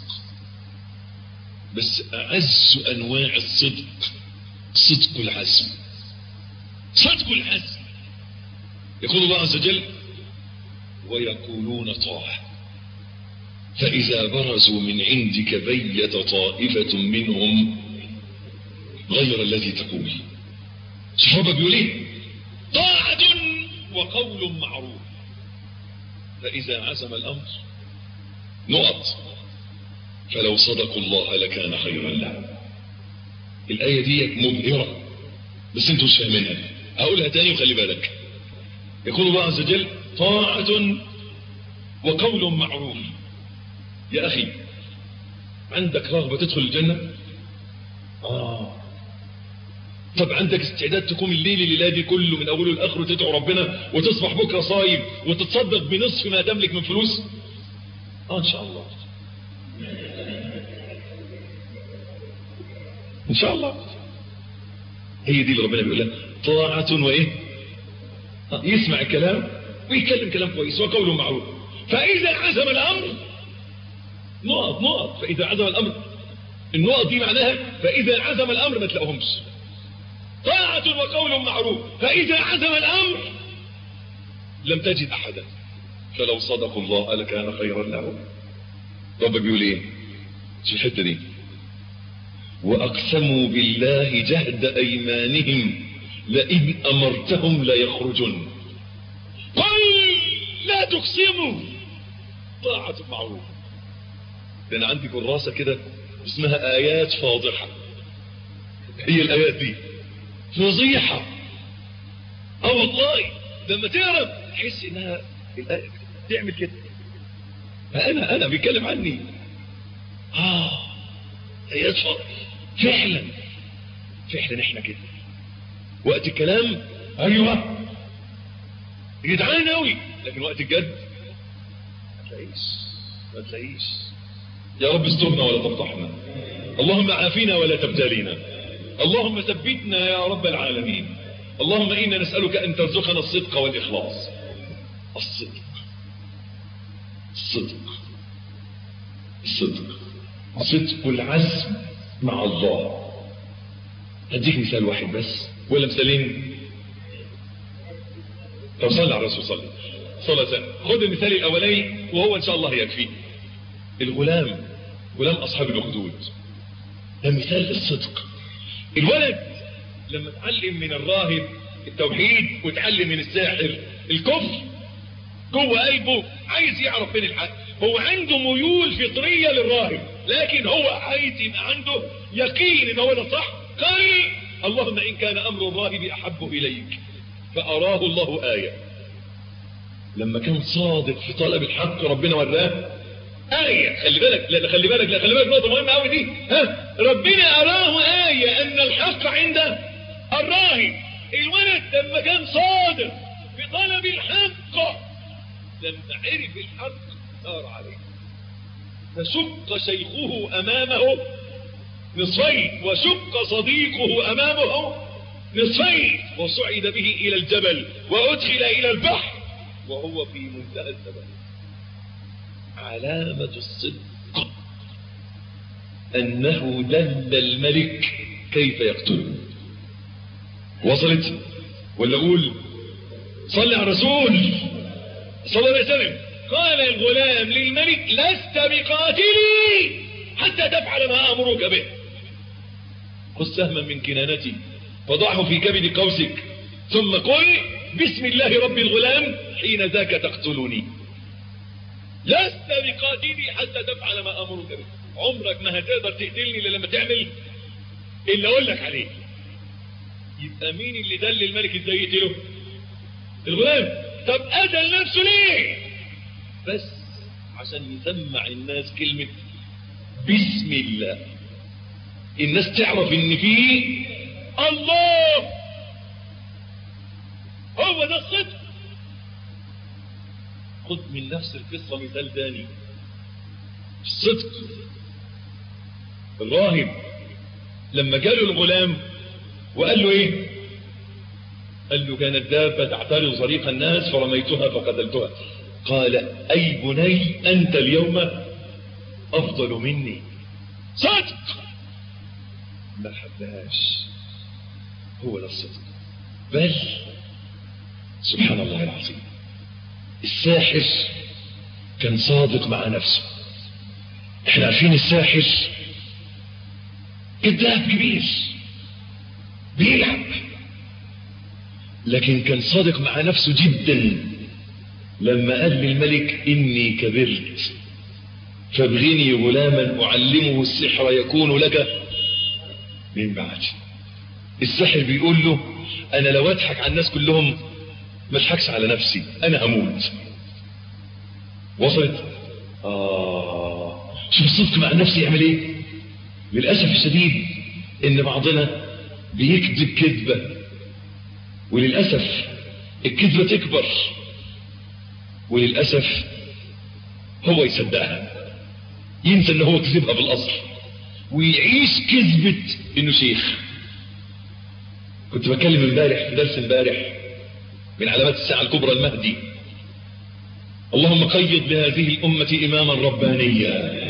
بس أعز أنواع الصدق صدق العزم صدق العزم يقول الله عز وجل ويقولون طاعة فإذا برزوا من عندك بيت طائفة منهم غير الذي تقول صحابة بيقول ايه طاعة وقول معروف فإذا عزم الأمر نقط فلو صدقوا الله لكان خيرا لهم الآية دي مبهرة بس انتوا مش فاهمينها هقولها تاني وخلي بالك يقول الله عز وجل طاعة وقول معروف يا أخي عندك رغبة تدخل الجنة آه طب عندك استعداد تقوم الليل الليلة دي كله من أوله لآخره تدعو ربنا وتصبح بكرة صايم وتتصدق بنصف ما تملك من فلوس آه إن شاء الله إن شاء الله هي دي اللي ربنا بيقول لها طاعة وإيه آه يسمع الكلام ويتكلم كلام كويس وقوله معروف فإذا عزم الأمر نقط نقط فإذا عزم الأمر النقط دي معناها فإذا عزم الأمر ما تلاقوهمش طاعة وقول معروف فإذا عزم الأمر لم تجد أحدا فلو صدقوا الله لكان خيرا لهم رب بيقول ايه في الحته دي واقسموا بالله جهد ايمانهم لئن امرتهم ليخرجن قل لا تقسموا طاعة معروف ده انا عندي كراسه كده اسمها ايات فاضحه هي الايات دي فضيحة اه والله لما تعرف تحس انها الآية تعمل كده انا انا بيتكلم عني اه ايات فاضحة فعلا فعلا احنا كده وقت الكلام ايوه جدعان اوي لكن وقت الجد ما تلاقيش ما تلاقيش يا رب استرنا ولا تفضحنا اللهم عافينا ولا تبتلينا اللهم ثبتنا يا رب العالمين اللهم إنا نسألك أن ترزقنا الصدق والإخلاص الصدق الصدق الصدق صدق العزم مع الله هديك مثال واحد بس ولا مثالين طب صلى على الرسول صلى صلى الله عليه وسلم خد المثال الاولاني وهو ان شاء الله يكفي الغلام غلام اصحاب الاخدود ده مثال للصدق الولد لما اتعلم من الراهب التوحيد واتعلم من الساحر الكفر جوه قلبه عايز يعرف فين الحق هو عنده ميول فطريه للراهب لكن هو عايز يبقى عنده يقين ان هو ده صح قال اللهم ان كان امر الراهب احب اليك فاراه الله ايه لما كان صادق في طلب الحق ربنا وراه آية خلي بالك لا خلي بالك لا خلي بالك نقطة مهمة قوي دي ها ربنا أراه آية أن الحق عند الراهب الولد لما كان صادق في طلب الحق لما عرف الحق صار عليه فشق شيخه أمامه نصفين وشق صديقه أمامه نصفين وصعد به إلى الجبل وأدخل إلى البحر وهو في منتهى الزمان علامة الصدق أنه دل الملك كيف يقتله وصلت ولا أقول صلي على الرسول صلى الله عليه وسلم قال الغلام للملك لست بقاتلي حتى تفعل ما أمرك به خذ سهما من كنانتي فضعه في كبد قوسك ثم قل بسم الله رب الغلام حين ذاك تقتلني لست بقاتلي حتى تفعل ما امرك به عمرك ما هتقدر تقتلني الا لما تعمل اللي اقول لك عليه يبقى مين اللي دل الملك ازاي يقتله الغلام طب قتل نفسه ليه بس عشان يسمع الناس كلمة بسم الله الناس تعرف ان فيه الله هو ده الصدق خد من نفس القصة مثال تاني الصدق الراهب لما جاله الغلام وقال له ايه قال له كانت دابة تعترض طريق الناس فرميتها فقتلتها قال اي بني انت اليوم افضل مني صدق ما حبهاش هو ده الصدق بل سبحان الله العظيم الساحر كان صادق مع نفسه احنا عارفين الساحر كذاب كبير بيلعب لكن كان صادق مع نفسه جدا لما قال للملك اني كبرت فابغني غلاما اعلمه السحر يكون لك من بعدي الساحر بيقول له انا لو اضحك على الناس كلهم ما اضحكش على نفسي انا هموت وصلت اه شوف الصدق مع النفس يعمل ايه للاسف الشديد ان بعضنا بيكذب كذبه وللاسف الكذبه تكبر وللاسف هو يصدقها ينسى ان هو كذبها بالاصل ويعيش كذبه انه شيخ كنت بكلم امبارح في درس امبارح من علامات الساعة الكبرى المهدي اللهم قيد لهذه الأمة إماما ربانيا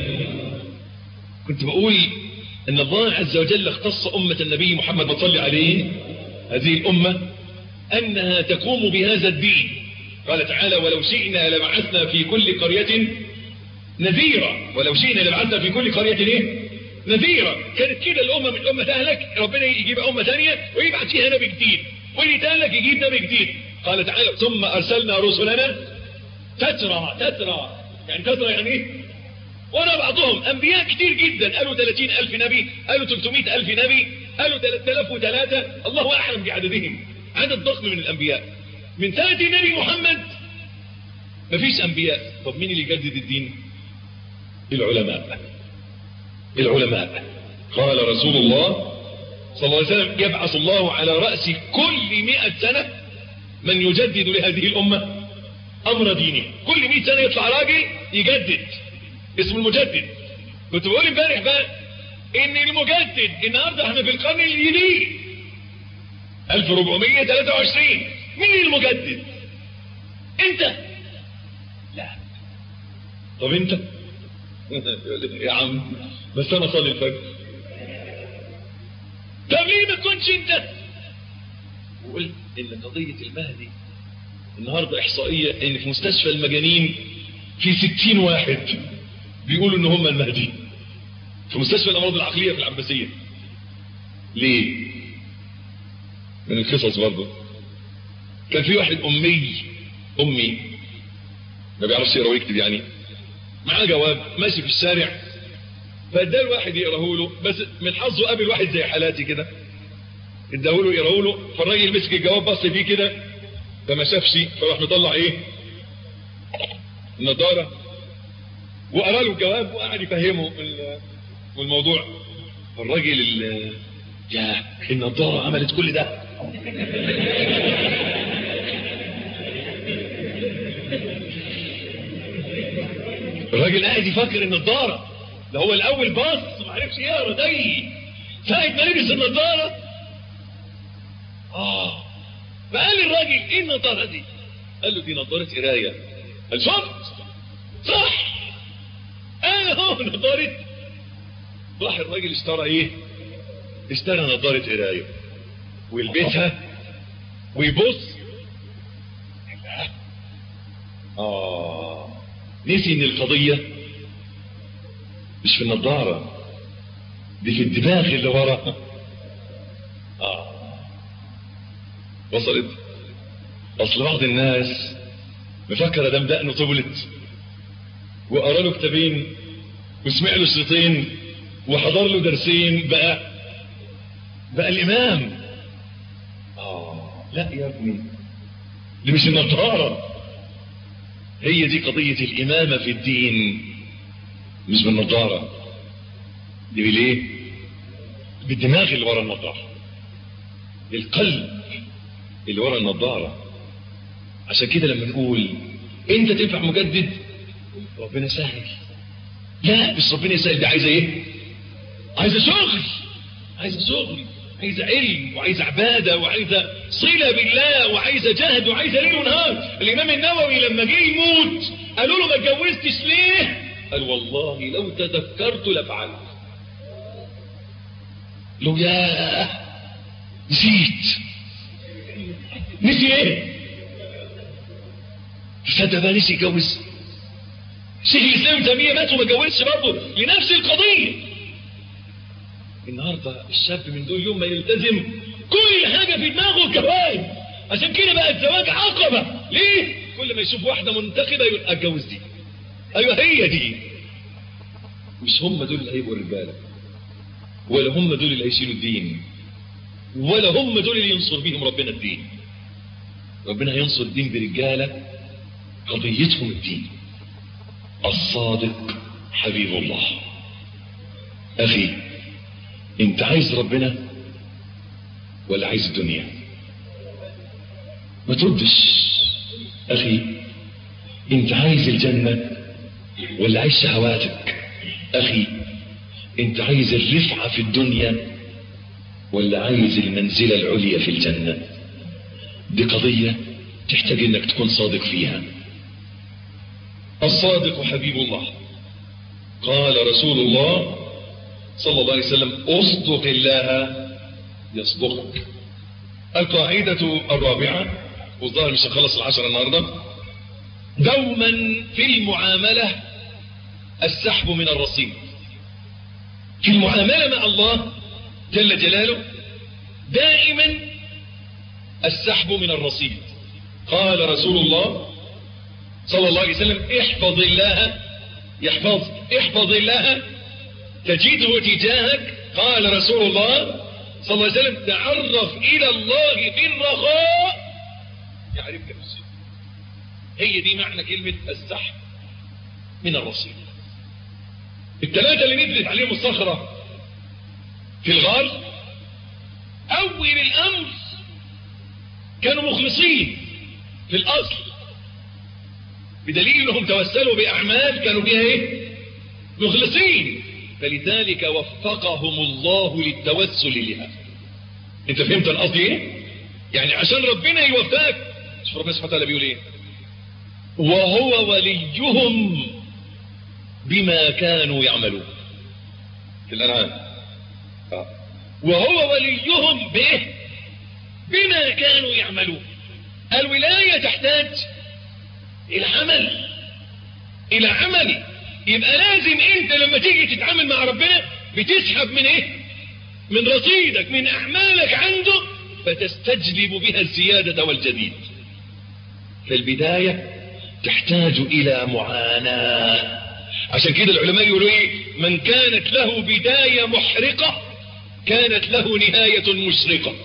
كنت بقول أن الله عز وجل اختص أمة النبي محمد صلى عليه هذه الأمة أنها تقوم بهذا الدين قال تعالى ولو شئنا لبعثنا في كل قرية نذيرا ولو شئنا لبعثنا في كل قرية ايه نذيرا كانت كده الأمة من أمة تهلك ربنا يجيب أمة ثانية ويبعث فيها نبي جديد واللي تهلك يجيب نبي جديد قال تعالى ثم أرسلنا رسلنا تترى تترى يعني تترى يعني ايه ورا بعضهم أنبياء كتير جدا قالوا 30 ألف نبي قالوا 300 ألف نبي قالوا 3003 الله أعلم بعددهم عدد ضخم من الأنبياء من سنة النبي محمد مفيش أنبياء طب مين اللي يجدد الدين العلماء العلماء قال رسول الله صلى الله عليه وسلم يبعث الله على رأس كل مئة سنة من يجدد لهذه الأمة أمر دينه كل مئة سنة يطلع راجل يجدد اسمه المجدد كنت بقول امبارح بقى ان المجدد النهارده احنا في القرن الجديد 1423 مين المجدد انت لا طب انت يا عم بس انا صلي الفجر طب ليه ما تكونش انت وقلت ان قضية المهدي النهاردة احصائية ان في مستشفى المجانين في ستين واحد بيقولوا ان هم المهدي في مستشفى الامراض العقلية في العباسية ليه من القصص برضه كان في واحد امي امي ما بيعرفش يقرا ويكتب يعني معاه جواب ماشي في الشارع فاداه الواحد يقراه له بس من حظه قابل واحد زي حالاتي كده اداه له يقراه له فالراجل مسك الجواب بص فيه كده فما شافش فراح مطلع ايه النضاره وقرا له الجواب وقعد يفهمه ال- الموضوع الراجل ال- يا النضاره عملت كل ده الراجل قاعد يفكر النضاره ده هو الاول باص ما عرفش يقرا زي ساعه ما لبس النضاره اه فقال الراجل ايه النضاره دي قال له دي نضاره قرايه قال شفت صح انا هو نضاره راح الراجل اشترى ايه اشترى نضاره قرايه ويلبسها ويبص اه نسي ان القضيه مش في النضاره دي في الدماغ اللي ورا اه وصلت اصل بعض الناس مفكر دم دقنه طولت وقرا له كتابين وسمع له شريطين وحضر له درسين بقى بقى الامام اه لا يا ابني دي مش النضاره هي دي قضيه الامامه في الدين مش بالنضاره دي بالايه بالدماغ اللي ورا النضاره القلب اللي ورا النضاره عشان كده لما نقول انت تنفع مجدد ربنا سهل لا مش ربنا سهل دي عايزه ايه عايزه شغل عايزه شغل عايزه علم وعايزه عباده وعايزه صله بالله وعايزه جهد وعايزه ليل ونهار الامام النووي لما جه يموت قالوا له ما اتجوزتش ليه قال والله لو تذكرت لفعلت لو يا نسيت نسي ايه تصدق بقى نسي يتجوز شيخ الاسلام ابن تيميه مات وما اتجوزش برضه لنفس القضيه النهارده الشاب من دول يوم ما يلتزم كل حاجه في دماغه الجواز عشان كده بقى الزواج عقبه ليه كل ما يشوف واحده منتخبه يقول اتجوز دي ايوه هي دي مش هم دول اللي هيبقوا الرجاله ولا هم دول اللي هيشيلوا الدين ولا هم دول اللي ينصر بيهم ربنا الدين ربنا هينصر الدين برجاله قضيتهم الدين الصادق حبيب الله اخي انت عايز ربنا ولا عايز الدنيا ما تردش اخي انت عايز الجنة ولا عايز شهواتك اخي انت عايز الرفعة في الدنيا ولا عايز المنزلة العليا في الجنة دي قضية تحتاج انك تكون صادق فيها الصادق حبيب الله قال رسول الله صلى الله عليه وسلم اصدق الله يصدقك القاعدة الرابعة والظاهر مش هنخلص العشرة النهاردة دوما في المعاملة السحب من الرصيد في المعاملة مع الله جل جلاله دائما السحب من الرصيد قال رسول الله صلى الله عليه وسلم احفظ الله يحفظ احفظ الله تجده تجاهك قال رسول الله صلى الله عليه وسلم تعرف إلى الله في الرخاء يعرفك في الشيء هي دي معنى كلمة السحب من الرصيد الثلاثة اللي نزلت عليهم الصخرة في الغار أول الأمر كانوا مخلصين في الأصل بدليل أنهم توسلوا بأعمال كانوا بها إيه؟ مخلصين فلذلك وفقهم الله للتوسل لها انت فهمت القصد ايه يعني عشان ربنا يوفقك شوف ربنا سبحانه وتعالى بيقول ايه وهو وليهم بما كانوا يعملون في الانعام آه. وهو وليهم بايه بما كانوا يعملون الولايه تحتاج الى عمل الى عمل يبقى لازم انت لما تيجي تتعامل مع ربنا بتسحب من ايه من رصيدك من اعمالك عنده فتستجلب بها الزيادة والجديد فالبداية تحتاج الى معاناة عشان كده العلماء يقولوا ايه من كانت له بداية محرقة كانت له نهاية مشرقة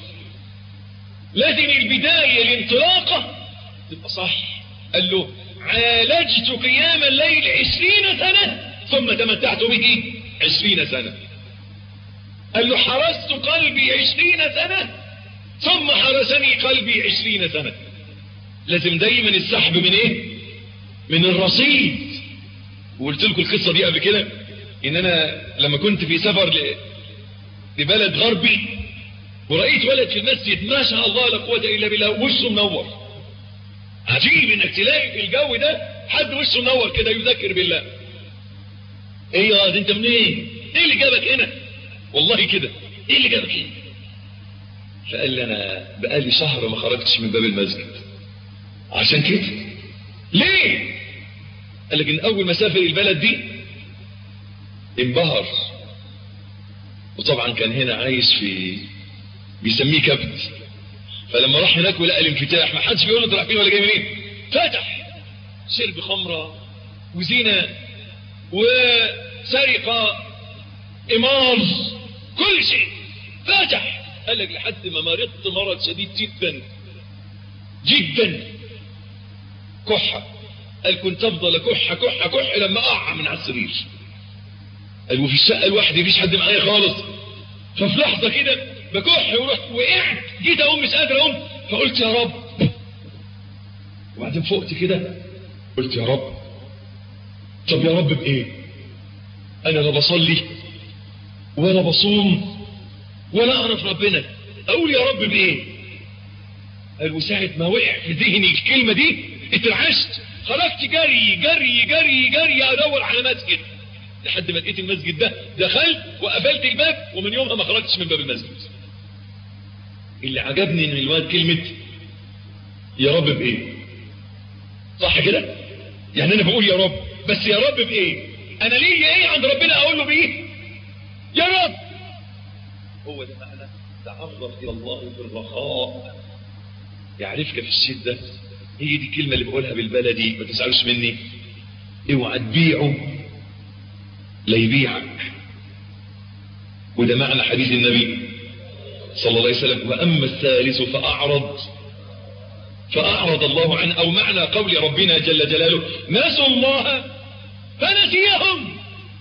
لازم البداية الانطلاقة تبقى صح قال له عالجت قيام الليل عشرين سنة ثم تمتعت به عشرين سنة قال له حرست قلبي عشرين سنة ثم حرسني قلبي عشرين سنة لازم دايما السحب من ايه من الرصيد وقلت لكم القصة دي قبل كده ان انا لما كنت في سفر ل... لبلد غربي ورأيت ولد في المسجد ما شاء الله لا قوة الا بالله وشه منور عجيب انك تلاقي في الجو ده حد وشه منور كده يذكر بالله ايه يا دي انت منين ايه؟ ايه اللي جابك هنا والله كده ايه اللي جابك هنا فقال لي انا بقالي شهر ما خرجتش من باب المسجد عشان كده ليه قال لك ان اول ما سافر البلد دي انبهر وطبعا كان هنا عايش في بيسميه كبد فلما راح هناك ولقى الانفتاح ما حدش بيقول له رايح فين ولا جاي منين فتح شرب خمره وزينه وسرقه امار كل شيء فتح قال لك لحد ما مرضت مرض شديد جدا جدا كحه قال كنت افضل كحه كحه كحه لما اقع من على السرير قال وفي الشقه لوحدي مفيش حد معايا خالص ففي لحظه كده بكح ورحت وقعت جيت اقوم مش قادر اقوم فقلت يا رب وبعدين فقت كده قلت يا رب طب يا رب بايه انا لا بصلي ولا بصوم ولا اعرف ربنا اقول يا رب بايه قال وساعة ما وقع في ذهني الكلمة دي اترعشت خرجت جري جري جري جري ادور على مسجد لحد ما لقيت المسجد ده دخلت وقفلت الباب ومن يومها ما خرجتش من باب المسجد اللي عجبني من الواد كلمة يا رب بايه صح كده يعني انا بقول يا رب بس يا رب بايه انا ليا ايه عند ربنا اقول له بايه يا رب هو ده معنى تعرف الى الله في الرخاء يعرفك في الشدة هي دي الكلمة اللي بقولها بالبلدي ما تزعلوش مني اوعى تبيعه لا يبيعك وده معنى حديث النبي صلى الله عليه وسلم وأما الثالث فأعرض فأعرض الله عنه أو معنى قول ربنا جل جلاله نسوا الله فنسيهم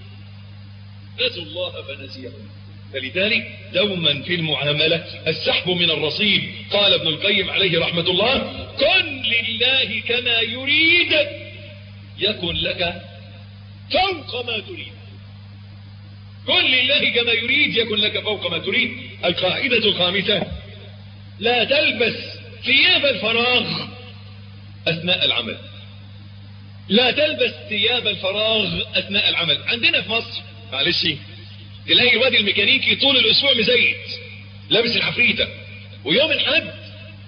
نسوا الله فنسيهم فلذلك دوما في المعاملة السحب من الرصيد قال ابن القيم عليه رحمة الله كن لله كما يريد يكن لك فوق ما تريد كن لله كما يريد يكن لك فوق ما تريد القاعدة الخامسة لا تلبس ثياب الفراغ أثناء العمل لا تلبس ثياب الفراغ أثناء العمل عندنا في مصر معلش تلاقي الواد الميكانيكي طول الأسبوع مزيت لابس العفريتة ويوم الحد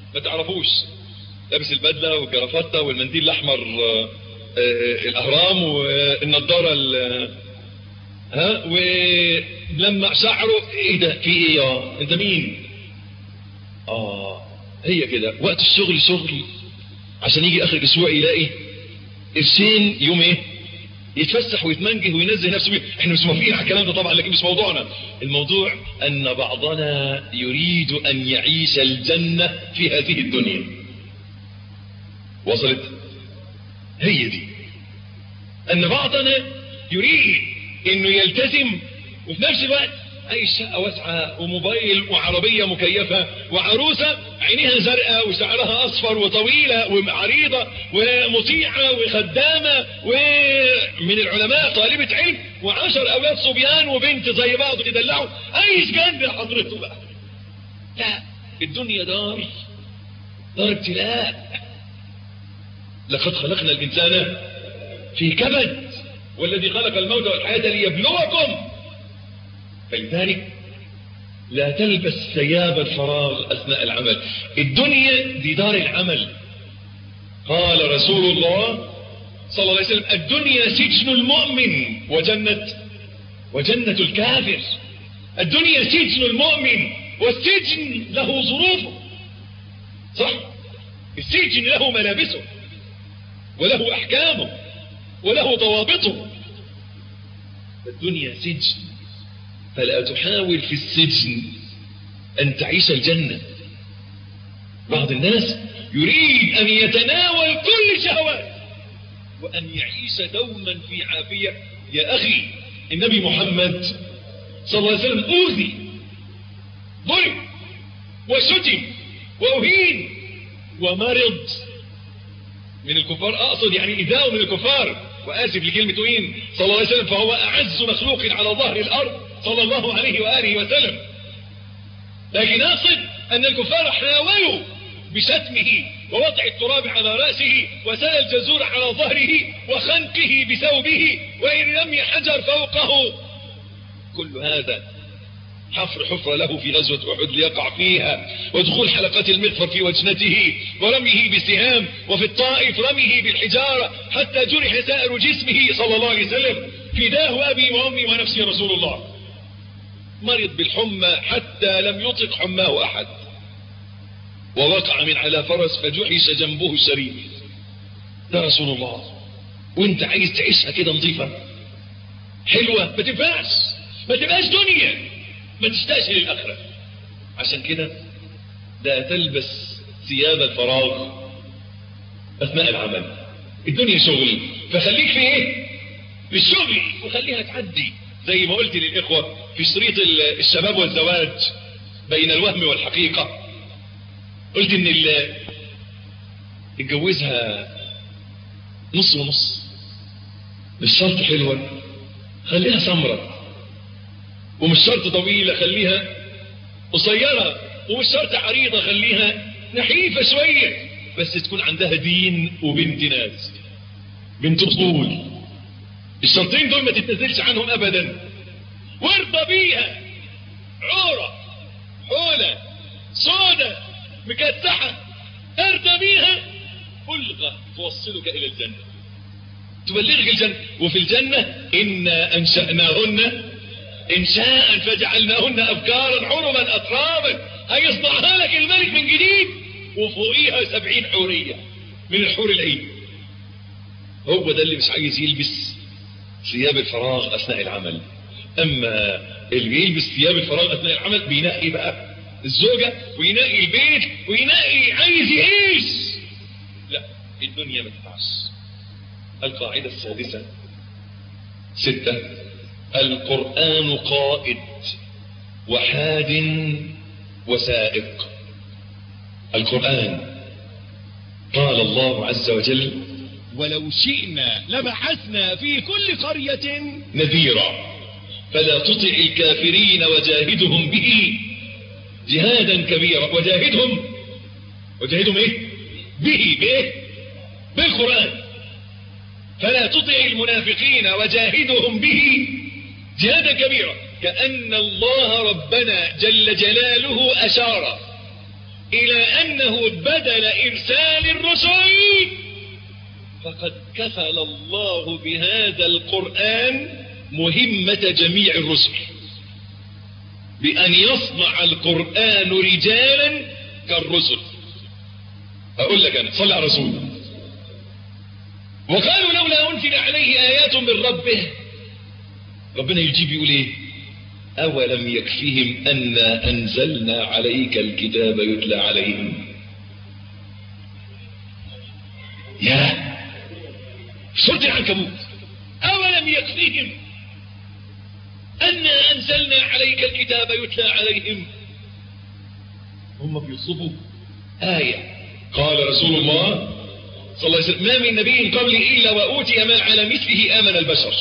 ما تعرفوش لابس البدلة والجرافطة والمنديل الأحمر آه، آه، الأهرام والنضارة ال- ها ولمع شعره ايه ده في ايه يا انت مين اه هي كده وقت الشغل شغل عشان يجي اخر الاسبوع يلاقي قرشين يوم ايه يتفسح ويتمنجه وينزه نفسه بيه. احنا مش موافقين على الكلام ده طبعا لكن مش موضوعنا الموضوع ان بعضنا يريد ان يعيش الجنة في هذه الدنيا وصلت هي دي ان بعضنا يريد انه يلتزم وفي نفس الوقت اي شقة واسعة وموبايل وعربية مكيفة وعروسة عينيها زرقاء وشعرها اصفر وطويلة وعريضة ومطيعة وخدامة ومن العلماء طالبة علم وعشر اولاد صبيان وبنت زي بعض يدلعوا عايش جنب حضرته بقى لا الدنيا دار دار ابتلاء لقد خلقنا الانسان في كبد والذي خلق الموت والحياة ليبلوكم فلذلك لا تلبس ثياب الفراغ أثناء العمل الدنيا دي دار العمل قال رسول الله صلى الله عليه وسلم الدنيا سجن المؤمن وجنة وجنة الكافر الدنيا سجن المؤمن والسجن له ظروفه صح السجن له ملابسه وله أحكامه وله ضوابطه الدنيا سجن فلا تحاول في السجن أن تعيش الجنة بعض الناس يريد أن يتناول كل شهوات وأن يعيش دوما في عافية يا أخي النبي محمد صلى الله عليه وسلم أوذي ضرب وشتم وأهين ومرض من الكفار أقصد يعني إذاء من الكفار وآسف لكلمة أهين صلى الله عليه وسلم فهو أعز مخلوق على ظهر الأرض صلى الله عليه وآله وسلم لكن أقصد أن الكفار حاولوا بشتمه ووضع التراب على رأسه وسال الجزور على ظهره وخنقه بثوبه وإن رمي حجر فوقه كل هذا حفر حفرة له في غزوة أحد ليقع فيها ودخول حلقات المغفر في وجنته ورميه بسهام وفي الطائف رميه بالحجارة حتى جرح سائر جسمه صلى الله عليه وسلم فداه أبي وأمي ونفسي رسول الله مرض بالحمى حتى لم يطق حماه أحد ووقع من على فرس فجحش جنبه الشريف يا رسول الله وانت عايز تعيشها كده نظيفة حلوة ما تنفعش ما تبقاش دنيا ما تشتاقش للآخرة عشان كده لا تلبس ثياب الفراغ أثناء العمل الدنيا شغل فخليك في ايه في الشغل وخليها تعدي زي ما قلت للإخوة في شريط الشباب والزواج بين الوهم والحقيقة قلت ان اللي اتجوزها نص ونص مش شرط حلوة خليها سمرة ومش شرط طويلة خليها قصيرة ومش شرط عريضة خليها نحيفة شوية بس تكون عندها دين وبنت ناس بنت اصول الشرطين دول ما تتنزلش عنهم ابدا وارضى بيها عورة حولة سودة مكتحة ارضى بيها بلغة توصلك الى الجنة تبلغك الجنة وفي الجنة إنا أنشأناهن إنشاء فجعلناهن أبكارا حرما أطرابا هيصنعها لك الملك من جديد وفوقيها سبعين حورية من الحور العين هو ده اللي مش عايز يلبس ثياب الفراغ أثناء العمل أما اللي بيلبس ثياب الفراغ أثناء العمل بينقي بقى الزوجة وينقي البيت وينقي عايز يعيش لا الدنيا ما تنفعش القاعدة السادسة ستة القرآن قائد وحاد وسائق القرآن قال الله عز وجل ولو شئنا لبعثنا في كل قرية نذيرا فلا تطع الكافرين وجاهدهم به جهادا كبيرا وجاهدهم وجاهدهم ايه به بايه بالقرآن فلا تطع المنافقين وجاهدهم به جهادا كبيرا كأن الله ربنا جل جلاله أشار إلى أنه بدل إرسال الرسل فقد كفل الله بهذا القرآن مهمة جميع الرسل بأن يصنع القرآن رجالا كالرسل أقول لك أنا صلى على رسول وقالوا لولا أنزل عليه آيات من ربه ربنا يجيب يقول إيه أولم يكفهم أنا أنزلنا عليك الكتاب يتلى عليهم يا سورة العنكبوت أولم يكفهم أنا أنزلنا عليك الكتاب يتلى عليهم هم بيصبوا آية قال رسول الله صلى الله عليه وسلم ما من نبي قبلي إلا وأوتي ما على مثله آمن البشر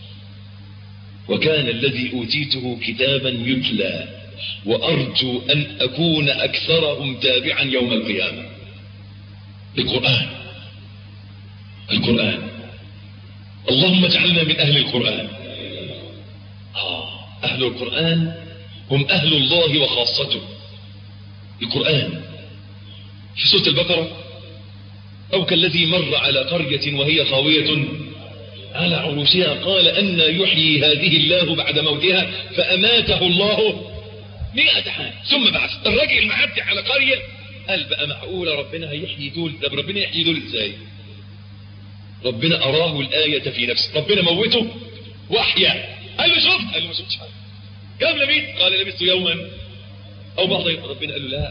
وكان الذي أوتيته كتابا يتلى وأرجو أن أكون أكثرهم تابعا يوم القيامة القرآن القرآن اللهم اجعلنا من أهل القرآن آه أهل القرآن هم أهل الله وخاصته القرآن في سورة البقرة أو كالذي مر على قرية وهي خاوية على عروشها قال أن يحيي هذه الله بعد موتها فأماته الله مئة عام ثم بعث الراجل المعدي على قرية قال بقى معقولة ربنا هيحيي دول طب ربنا يحيي دول ازاي ربنا أراه الآية في نفسه ربنا موته وأحيا قال له شفت قال له ما شفتش حاجة كم لبيت قال لبثت يوما أو بعض يوم ربنا قال له لا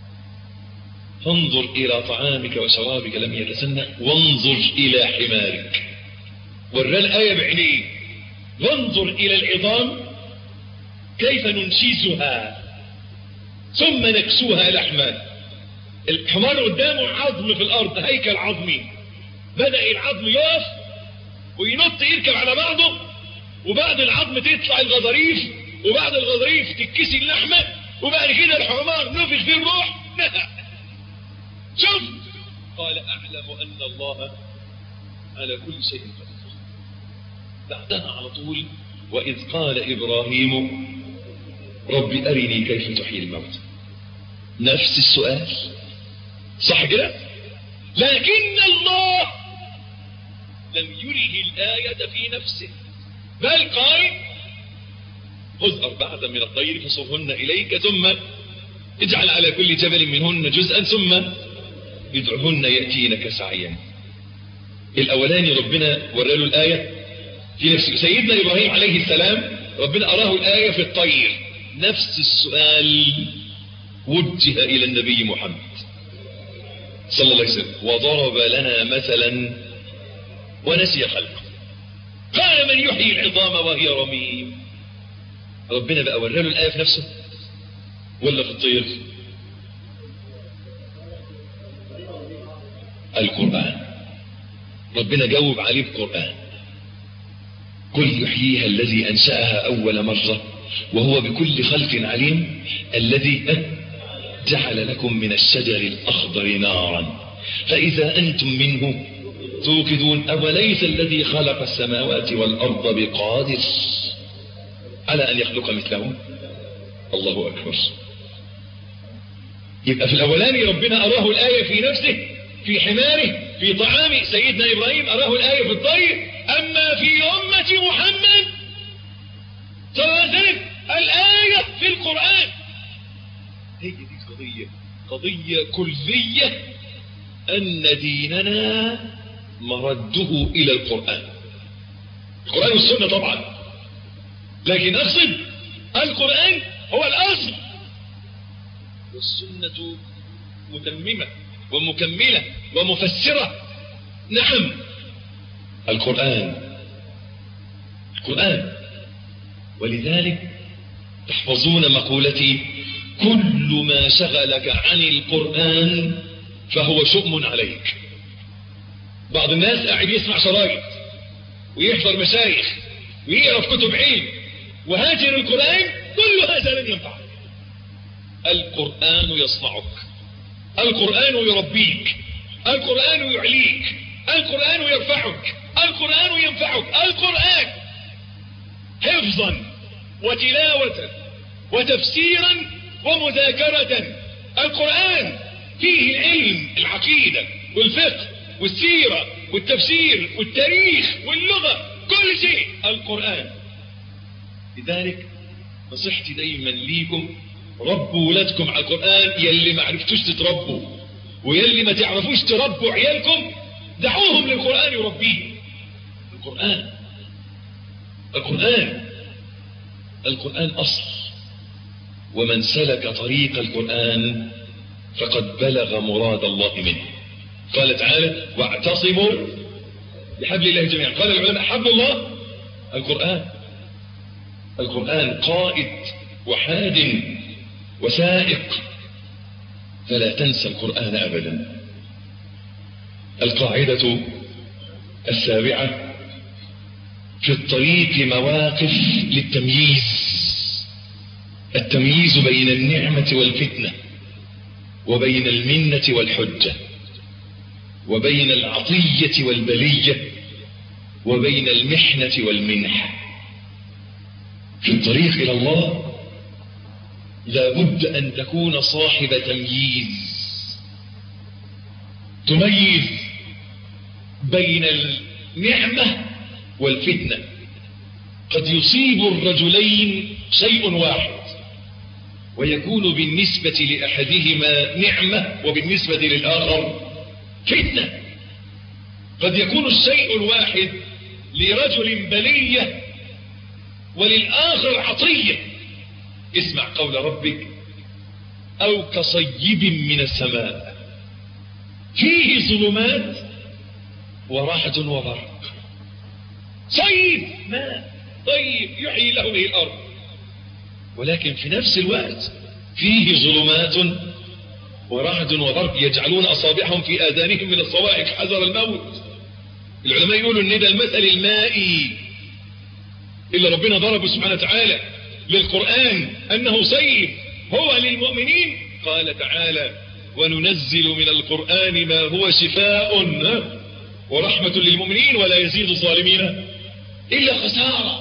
فانظر إلى طعامك وشرابك لم يتسنى وانظر إلى حمارك ورى الآية بعينيه وانظر إلى العظام كيف ننشزها ثم نكسوها لحما الحمار قدامه عظم في الأرض هيكل عظمي بدأ العظم يقف وينط يركب على بعضه وبعد العظم تطلع الغضاريف وبعد الغضاريف تتكسي اللحمة وبعد كده الحمار نفخ فيه الروح شوف قال أعلم أن الله على كل شيء قدير بعدها على طول وإذ قال إبراهيم رب أرني كيف تحيي الموت نفس السؤال صح كده لكن الله لم يره الآية في نفسه بل قال خذ أربعة من الطير فصرهن إليك ثم اجعل على كل جبل منهن جزءا ثم ادعهن يأتينك سعيا الأولاني ربنا وراله الآية في نفسه سيدنا إبراهيم عليه السلام ربنا أراه الآية في الطير نفس السؤال وجه إلى النبي محمد صلى الله عليه وسلم وضرب لنا مثلا ونسي خلقه قال من يحيي العظام وهي رميم ربنا بقى وراله الآية في نفسه ولا في الطير القرآن ربنا جاوب عليه بقرآن قل يحييها الذي أنشأها أول مرة وهو بكل خلق عليم الذي جعل لكم من الشجر الأخضر نارا فإذا أنتم منه توقدون أوليس الذي خلق السماوات والأرض بقادر على أن يخلق مثلهم الله أكبر يبقى في الأولاني ربنا أراه الآية في نفسه في حماره في طعام سيدنا إبراهيم أراه الآية في الطير أما في أمة محمد صلى الله عليه وسلم الآية في القرآن هي دي قضية قضية كلية أن ديننا مرده إلى القرآن القرآن والسنة طبعا لكن أقصد القرآن هو الأصل والسنة متممة ومكملة ومفسرة نعم القرآن القرآن ولذلك تحفظون مقولتي كل ما شغلك عن القرآن فهو شؤم عليك بعض الناس قاعد يسمع شرايط ويحضر مشايخ ويقرا في كتب علم وهاجر القرآن كل هذا لن ينفعك القرآن يصنعك القرآن يربيك القرآن يعليك القرآن يرفعك القرآن ينفعك القرآن حفظا وتلاوة وتفسيرا ومذاكرة القرآن فيه العلم العقيدة والفقه والسيرة والتفسير والتاريخ واللغة كل شيء القرآن لذلك نصيحتي دايما ليكم ربوا ولادكم على القرآن يلي ما عرفتوش تتربوا ويلي ما تعرفوش تربوا عيالكم دعوهم للقرآن يربيهم القرآن القرآن القرآن أصل ومن سلك طريق القرآن فقد بلغ مراد الله منه قال تعالى واعتصموا بحبل الله جميعا قال العلماء حبل الله القرآن القرآن قائد وحاد وسائق فلا تنسى القرآن أبدا القاعدة السابعة في الطريق مواقف للتمييز التمييز بين النعمة والفتنة وبين المنة والحجة وبين العطية والبلية وبين المحنة والمنحة في الطريق إلى الله لابد أن تكون صاحب تمييز تميز بين النعمة والفتنة قد يصيب الرجلين شيء واحد ويكون بالنسبة لأحدهما نعمة وبالنسبة للآخر فتنة قد يكون الشيء الواحد لرجل بلية وللآخر عطية اسمع قول ربك أو كصيب من السماء فيه ظلمات ورعد وبرق صيب ماء طيب يحيي له به الأرض ولكن في نفس الوقت فيه ظلمات ورعد وبرق يجعلون أصابعهم في آذانهم من الصواعق حذر الموت العلماء يقولوا ان ده المثل المائي اللي ربنا ضربه سبحانه وتعالى للقرآن أنه سيف هو للمؤمنين قال تعالى وننزل من القرآن ما هو شفاء ورحمة للمؤمنين ولا يزيد الظالمين إلا خسارة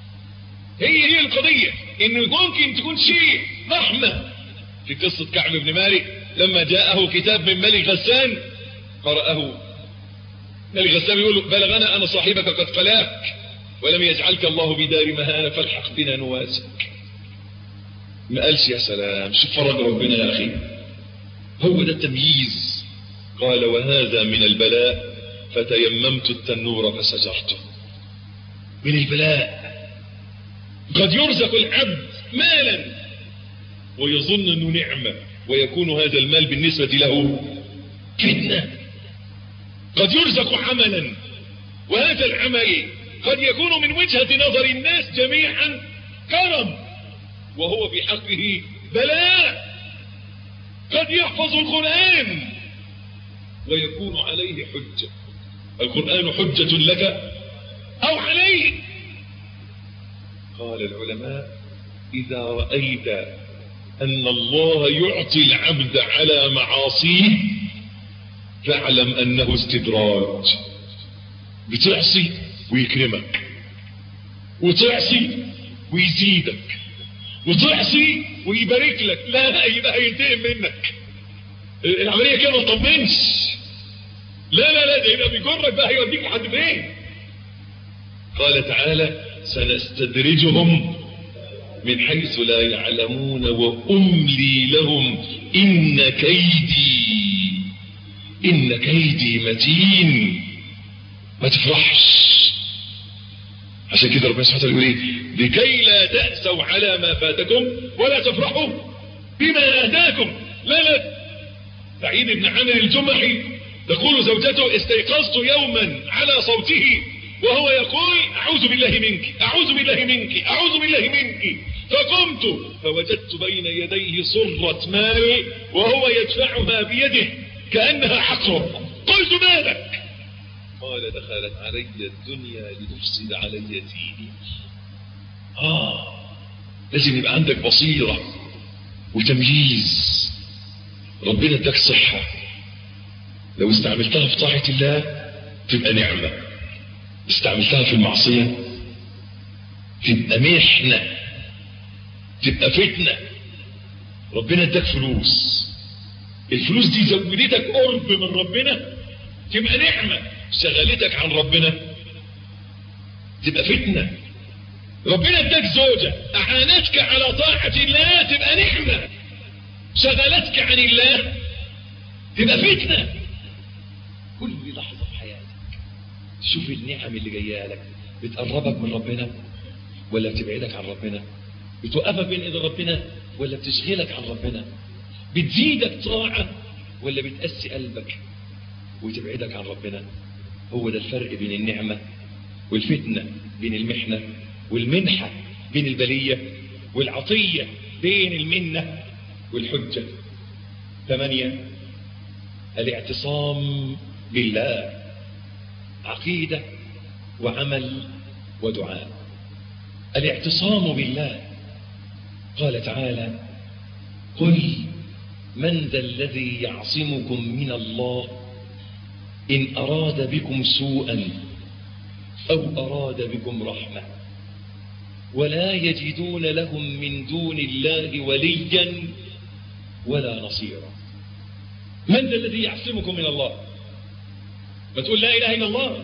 هي هي القضية إنه ممكن تكون شيء رحمة في قصة كعب بن مالك لما جاءه كتاب من ملك غسان قرأه ملك غسان يقول بلغنا أن صاحبك قد قلاك ولم يجعلك الله بدار مهانة فالحق بنا نواسك ما قالش يا سلام شوف فرج ربنا يا أخي هو ده التمييز قال وهذا من البلاء فتيممت التنور فسجرته من البلاء قد يرزق العبد مالا ويظن انه نعمة ويكون هذا المال بالنسبة له فتنة قد يرزق عملا وهذا العمل قد يكون من وجهة نظر الناس جميعا كرم وهو في حقه بلاء قد يحفظ القرآن ويكون عليه حجة القرآن حجة لك أو عليك قال العلماء إذا رأيت أن الله يعطي العبد على معاصيه فاعلم أنه استدراج بتعصي ويكرمك وتعصي ويزيدك وتعصي ويبارك لك لا يبقى هينتقم منك العملية كده ما تطمنش لا لا لا ده يبقى بيجرك بقى هيوديك لحد فين قال تعالى سنستدرجهم من حيث لا يعلمون وأملي لهم إن كيدي إن كيدي متين ما تفرحش عشان كده ربنا سبحانه وتعالى يقول ايه لكي لا تأسوا على ما فاتكم ولا تفرحوا بما آتاكم لا لا سعيد بن عامر الجمحي تقول زوجته استيقظت يوما على صوته وهو يقول أعوذ بالله منك أعوذ بالله منك أعوذ بالله منك فقمت فوجدت بين يديه صرة مال وهو يدفعها بيده كأنها حقرب قلت مالك قال دخلت علي الدنيا لتفسد علي ديني آه لازم يبقى عندك بصيرة وتمييز ربنا اداك صحة لو استعملتها في طاعة الله تبقى نعمة استعملتها في المعصية تبقى محنة تبقى فتنة ربنا اداك فلوس الفلوس دي زودتك قرب من ربنا تبقى نعمة شغلتك عن ربنا تبقى فتنة ربنا اداك زوجة اعانتك على طاعة الله تبقى نعمة شغلتك عن الله تبقى فتنة كل لحظة في حياتك شوف النعم اللي جايه لك بتقربك من ربنا ولا بتبعدك عن ربنا بتوقفك بين ايد ربنا ولا بتشغلك عن ربنا بتزيدك طاعة ولا بتقسي قلبك وتبعدك عن ربنا هو ده الفرق بين النعمة والفتنة بين المحنة والمنحة بين البلية والعطية بين المنة والحجة ثمانية الاعتصام بالله عقيدة وعمل ودعاء الاعتصام بالله قال تعالى قل من ذا الذي يعصمكم من الله إن أراد بكم سوءا أو أراد بكم رحمة ولا يجدون لهم من دون الله وليا ولا نصيرا من ذا الذي يعصمكم من الله فتقول لا إله إلا الله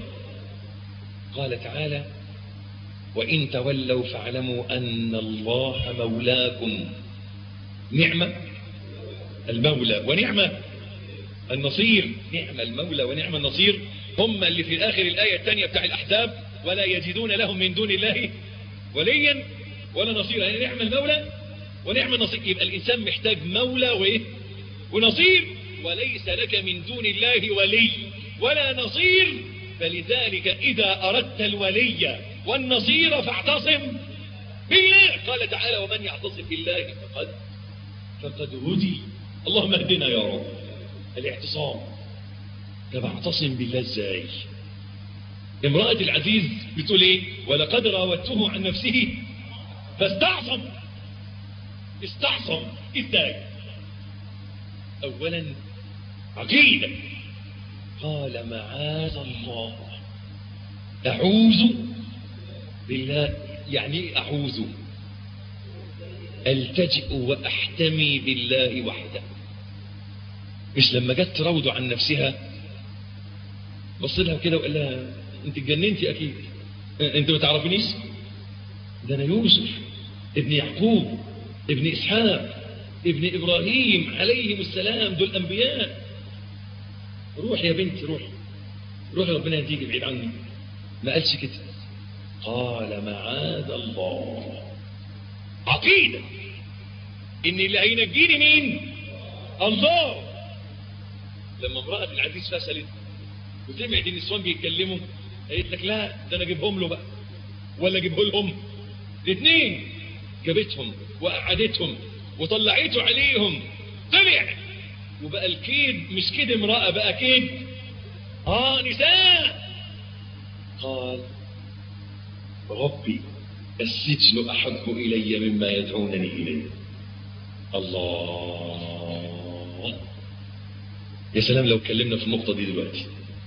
قال تعالى وإن تولوا فاعلموا أن الله مولاكم نعمة المولى ونعمة النصير نعم المولى ونعم النصير هم اللي في آخر الآية الثانية بتاع الأحزاب ولا يجدون لهم من دون الله وليا ولا نصيرا يعني نعم المولى ونعم النصير يبقى الإنسان محتاج مولى وإيه ونصير وليس لك من دون الله ولي ولا نصير فلذلك إذا أردت الولي والنصير فاعتصم بالله قال تعالى ومن يعتصم بالله فقد فقد هدي اللهم اهدنا يا رب الاعتصام طب اعتصم بالله ازاي امرأة العزيز بتقول ايه ولقد راودته عن نفسه فاستعصم استعصم ازاي اولا عقيدة قال معاذ الله اعوذ بالله يعني ايه اعوذ التجئ واحتمي بالله وحده مش لما جت تراوده عن نفسها بص لها كده وقال لها انت اتجننتي اكيد انت ما تعرفنيش ده انا يوسف ابن يعقوب ابن اسحاق ابن ابراهيم عليهم السلام دول انبياء روح يا بنتي روح روح ربنا يهديك بعيد عني ما قالش كده قال معاذ الله عقيده ان اللي هينجيني مين الله لما امرأة العزيز فسلت وسمعت النسوان بيتكلموا قالت لك لا ده انا اجيبهم له بقى ولا اجيبه لهم الاثنين جابتهم وقعدتهم وطلعته عليهم طلع وبقى الكيد مش كيد امرأة بقى كيد اه نساء قال ربي السجن أحب إلي مما يدعونني إليه الله يا سلام لو اتكلمنا في النقطة دي دلوقتي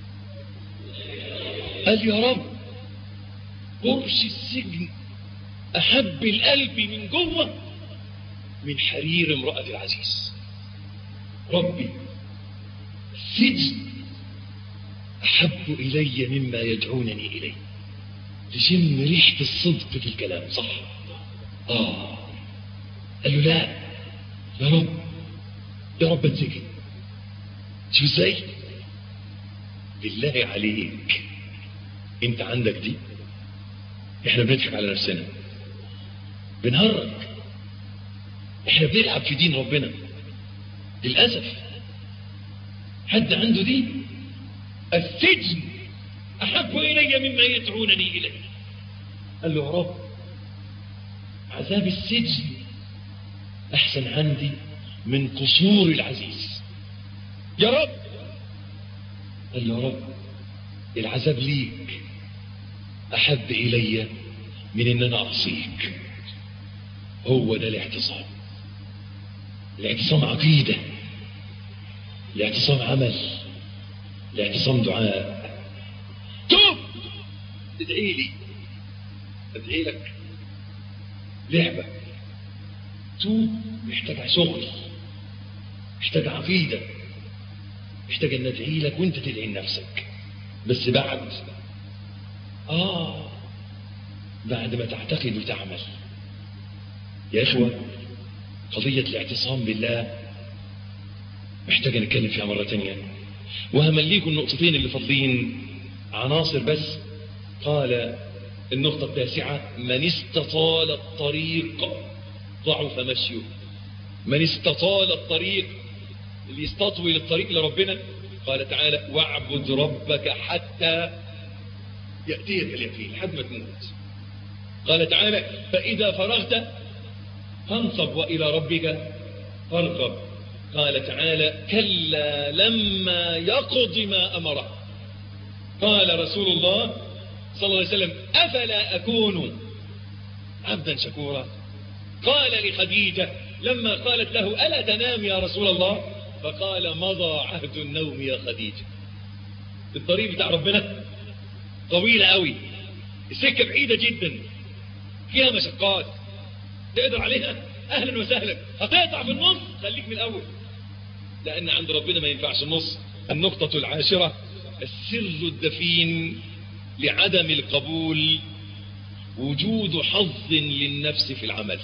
قال يا رب قرش السجن أحب القلب من جوه من حرير امرأة العزيز ربي السجن أحب إلي مما يدعونني إليه تشم ريحة الصدق في الكلام صح آه قال له لا يا رب يا رب اتسجن شوف ازاي بالله عليك انت عندك دي احنا بنضحك على نفسنا بنهرج احنا بنلعب في دين ربنا للأسف حد عنده دي السجن أحب إلي مما يدعونني إليه قال له يا رب عذاب السجن أحسن عندي من قصور العزيز يا رب قال له يا رب العذاب ليك أحب إلي من إن أنا أعصيك هو ده الاعتصام الاعتصام عقيدة الاعتصام عمل الاعتصام دعاء توب ادعي لي ادعي لك لعبة توب محتاج شغل محتاج عقيدة محتاج ان ادعي لك وانت تدعي لنفسك بس بعد اه بعد ما تعتقد وتعمل يا اخوة قضية الاعتصام بالله محتاج نتكلم فيها مرة تانية وهمليكم النقطتين اللي فاضلين عناصر بس قال النقطة التاسعة من استطال الطريق ضعف مشيه من استطال الطريق اللي يستطول الطريق لربنا قال تعالى واعبد ربك حتى يأتيك اليقين لحد ما تموت قال تعالى فإذا فرغت فانصب وإلى ربك فارغب قال تعالى كلا لما يقض ما أمره قال رسول الله صلى الله عليه وسلم أفلا أكون عبدا شكورا قال لخديجة لما قالت له ألا تنام يا رسول الله فقال مضى عهد النوم يا خديجة الطريق بتاع ربنا طويلة قوي السكة بعيدة جدا فيها مشقات تقدر عليها أهلا وسهلا هتقطع في النص خليك من الأول لأن عند ربنا ما ينفعش النص النقطة العاشرة السر الدفين لعدم القبول وجود حظ للنفس في العمل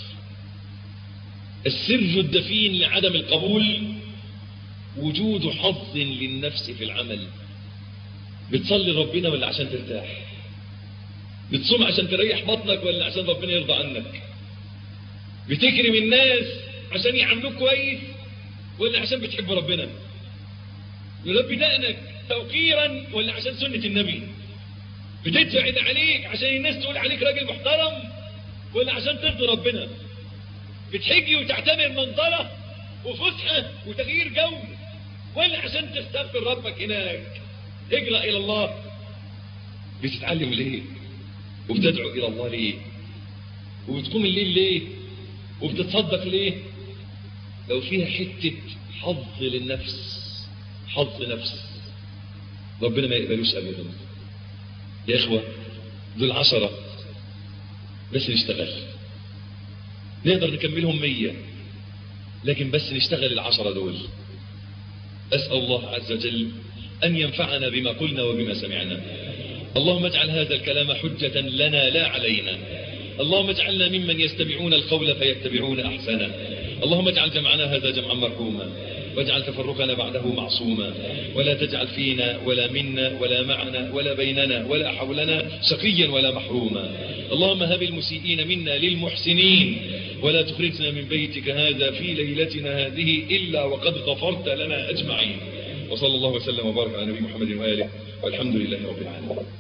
السر الدفين لعدم القبول وجود حظ للنفس في العمل بتصلي ربنا ولا عشان ترتاح بتصوم عشان تريح بطنك ولا عشان ربنا يرضى عنك بتكرم الناس عشان يعاملوك كويس ولا عشان بتحب ربنا يربي دقنك توقيرا ولا عشان سنة النبي بتدفع اللي عليك عشان الناس تقول عليك راجل محترم ولا عشان ترضي ربنا بتحجي وتعتبر منظرة وفسحة وتغيير جو ولا عشان تستغفر ربك هناك اجرأ إلى الله بتتعلم ليه وبتدعو إلى الله ليه وبتقوم الليل ليه وبتتصدق ليه لو فيها حتة حظ للنفس حظ نفس ربنا ما يقبلوش أبدا يا إخوة دول عشرة بس نشتغل نقدر نكملهم مية لكن بس نشتغل العشرة دول أسأل الله عز وجل أن ينفعنا بما قلنا وبما سمعنا اللهم اجعل هذا الكلام حجة لنا لا علينا اللهم اجعلنا ممن يستمعون القول فيتبعون أحسنه اللهم اجعل جمعنا هذا جمعا مرحوما واجعل تفرقنا بعده معصوما ولا تجعل فينا ولا منا ولا معنا ولا بيننا ولا حولنا شقيا ولا محروما اللهم هب المسيئين منا للمحسنين ولا تخرجنا من بيتك هذا في ليلتنا هذه إلا وقد غفرت لنا أجمعين وصلى الله وسلم وبارك على نبي محمد وآله والحمد لله رب العالمين